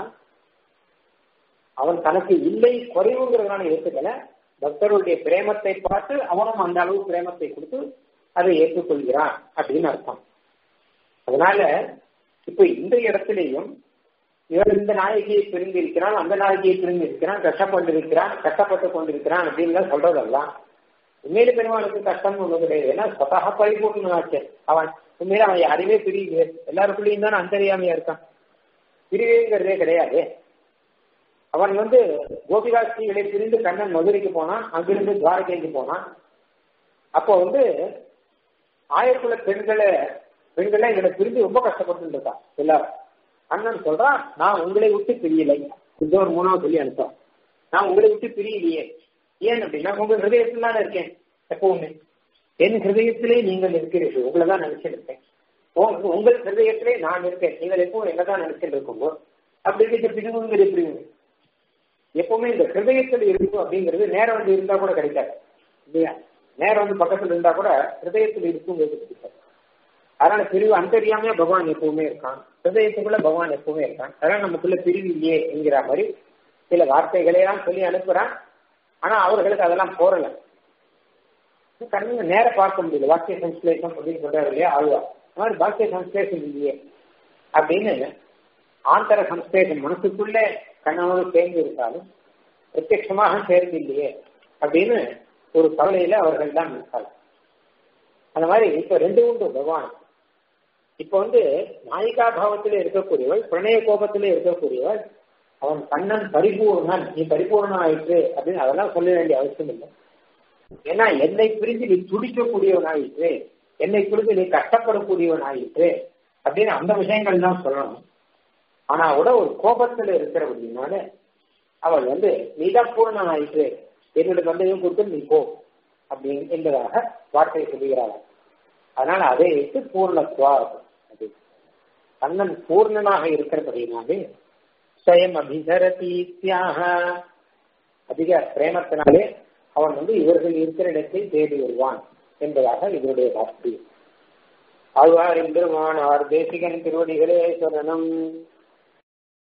Speaker 1: அவன் தனக்கு இல்லை குறைவுங்கிறதுனால ஏற்றுக்கல பக்தர்களுடைய பிரேமத்தை பார்த்து அவனும் அந்த அளவு பிரேமத்தை கொடுத்து அதை ஏற்றுக்கொள்கிறான் அப்படின்னு அர்த்தம் அதனால இப்ப இந்த இடத்திலேயும் இவன் இந்த நாயகியை பிரிந்திருக்கிறான் அந்த நாயகியை பிரிந்திருக்கிறான் கஷ்டப்பட்டிருக்கிறான் கஷ்டப்பட்டு கொண்டிருக்கிறான் அப்படின்னு சொல்றதெல்லாம் உண்மையில பெருமாளுக்கு கஷ்டம் ஒண்ணு கிடையாது ஏன்னா சொத்தாக பரிபூர்ணமாச்சு அவன் உண்மையில அவன் யாரையுமே பிரியுது எல்லாருக்குள்ளேயும் தானே அந்தரியாமையா இருக்கான் பிரிவுங்கிறதே கிடையாது அவன் வந்து கோபிகாட்சிகளை பிரிந்து கண்ணன் மதுரைக்கு போனான் அங்கிருந்து துவாரகைக்கு போனான் அப்போ வந்து ஆயக்குள்ள பெண்களை பெண்களை எங்களை பிரிந்து ரொம்ப கஷ்டப்பட்டு இருக்கான் எல்லாரும் அண்ணன் சொல்றான் நான் உங்களை விட்டு பிரியலை இந்த ஒரு மூணாவது சொல்லி அனுப்பான் நான் உங்களை விட்டு பிரியலையே ஏன் அப்படின்னா உங்க ஹிருதயத்தில் தானே இருக்கேன் எப்பவுமே என் ஹிருதயத்திலே நீங்கள் இருக்கிறீர்கள் உங்களை தான் நினைச்சிட்டு இருக்கேன் உங்கள் ஹிருதயத்திலே நான் இருக்கேன் நீங்கள் எப்பவும் என்ன தான் நினைச்சிட்டு இருக்கும்போது அப்படி இருக்க பிரிவுங்கிற பிரிவு எப்பவுமே இந்த ஹிருதயத்தில் இருக்கும் அப்படிங்கிறது நேரம் வந்து இருந்தா கூட கிடைக்காது இல்லையா நேரம் வந்து பக்கத்துல இருந்தா கூட ஹிருதயத்தில் இருக்குங்கிறது கிடைக்காது அதனால பிரிவு அந்தரியாமையா பகவான் எப்பவுமே இருக்கான் ஹிருதயத்துக்குள்ள பகவான் எப்பவுமே இருக்கான் அதனால நமக்குள்ள பிரிவு இல்லையே என்கிற மாதிரி சில வார்த்தைகளை எல்லாம் சொல்லி அனுப்புறான் ஆனா அவர்களுக்கு அதெல்லாம் போறல கண்ணு நேர பார்க்க முடியல வாக்கிய சம்ஸ்லேஷம் அப்படின்னு சொல்றாரு இல்லையா ஆழ்வா அந்த மாதிரி வாக்கிய சம்ஸ்லேஷம் இல்லையே அப்படின்னு ஆந்தர சம்ஸ்லேஷம் மனசுக்குள்ளே கண்ணனோடு சேர்ந்து இருந்தாலும் பிரத்யட்சமாக சேர்ந்து இல்லையே அப்படின்னு ஒரு கவலையில அவர்கள் தான் இருக்காங்க அந்த மாதிரி இப்ப ரெண்டு உண்டு பகவான் இப்ப வந்து நாயிகா பாவத்திலே இருக்கக்கூடியவள் பிரணய கோபத்திலே இருக்கக்கூடியவள் அவன் கண்ணன் பரிபூர்ணன் நீ பரிபூர்ணம் ஆயிற்று அப்படின்னு அதெல்லாம் சொல்ல வேண்டிய அவசியம் இல்லை ஏன்னா என்னை பிரிஞ்சு நீ துடிக்கக்கூடியவன் ஆயிற்று என்னை பிரிஞ்சு நீ கஷ்டப்படக்கூடியவன் ஆயிற்று அப்படின்னு அந்த விஷயங்கள் தான் சொல்லணும் ஆனா கூட ஒரு கோபத்துல இருக்கிறபடினால அவள் வந்து நீதான் பூர்ணன் ஆயிற்று என்னோட தந்தையும் கொடுத்து நீ போ அப்படின்னு என்பதாக வார்த்தை சொல்லுகிறாள் அதனால அதை வைத்து பூர்ணத்வா அது கண்ணன் பூர்ணனாக இருக்கிறபடினாலே ஸ்வயம் அபிசரதீத்யாக அதிக பிரேமத்தினாலே அவன் வந்து இவர்கள் இருக்கிற இடத்தை தேடி வருவான் என்பதாக இவருடைய வார்த்தை ஆழ்வார் எம்பெருமானார் தேசிகன் திருவடிகளே சரணம்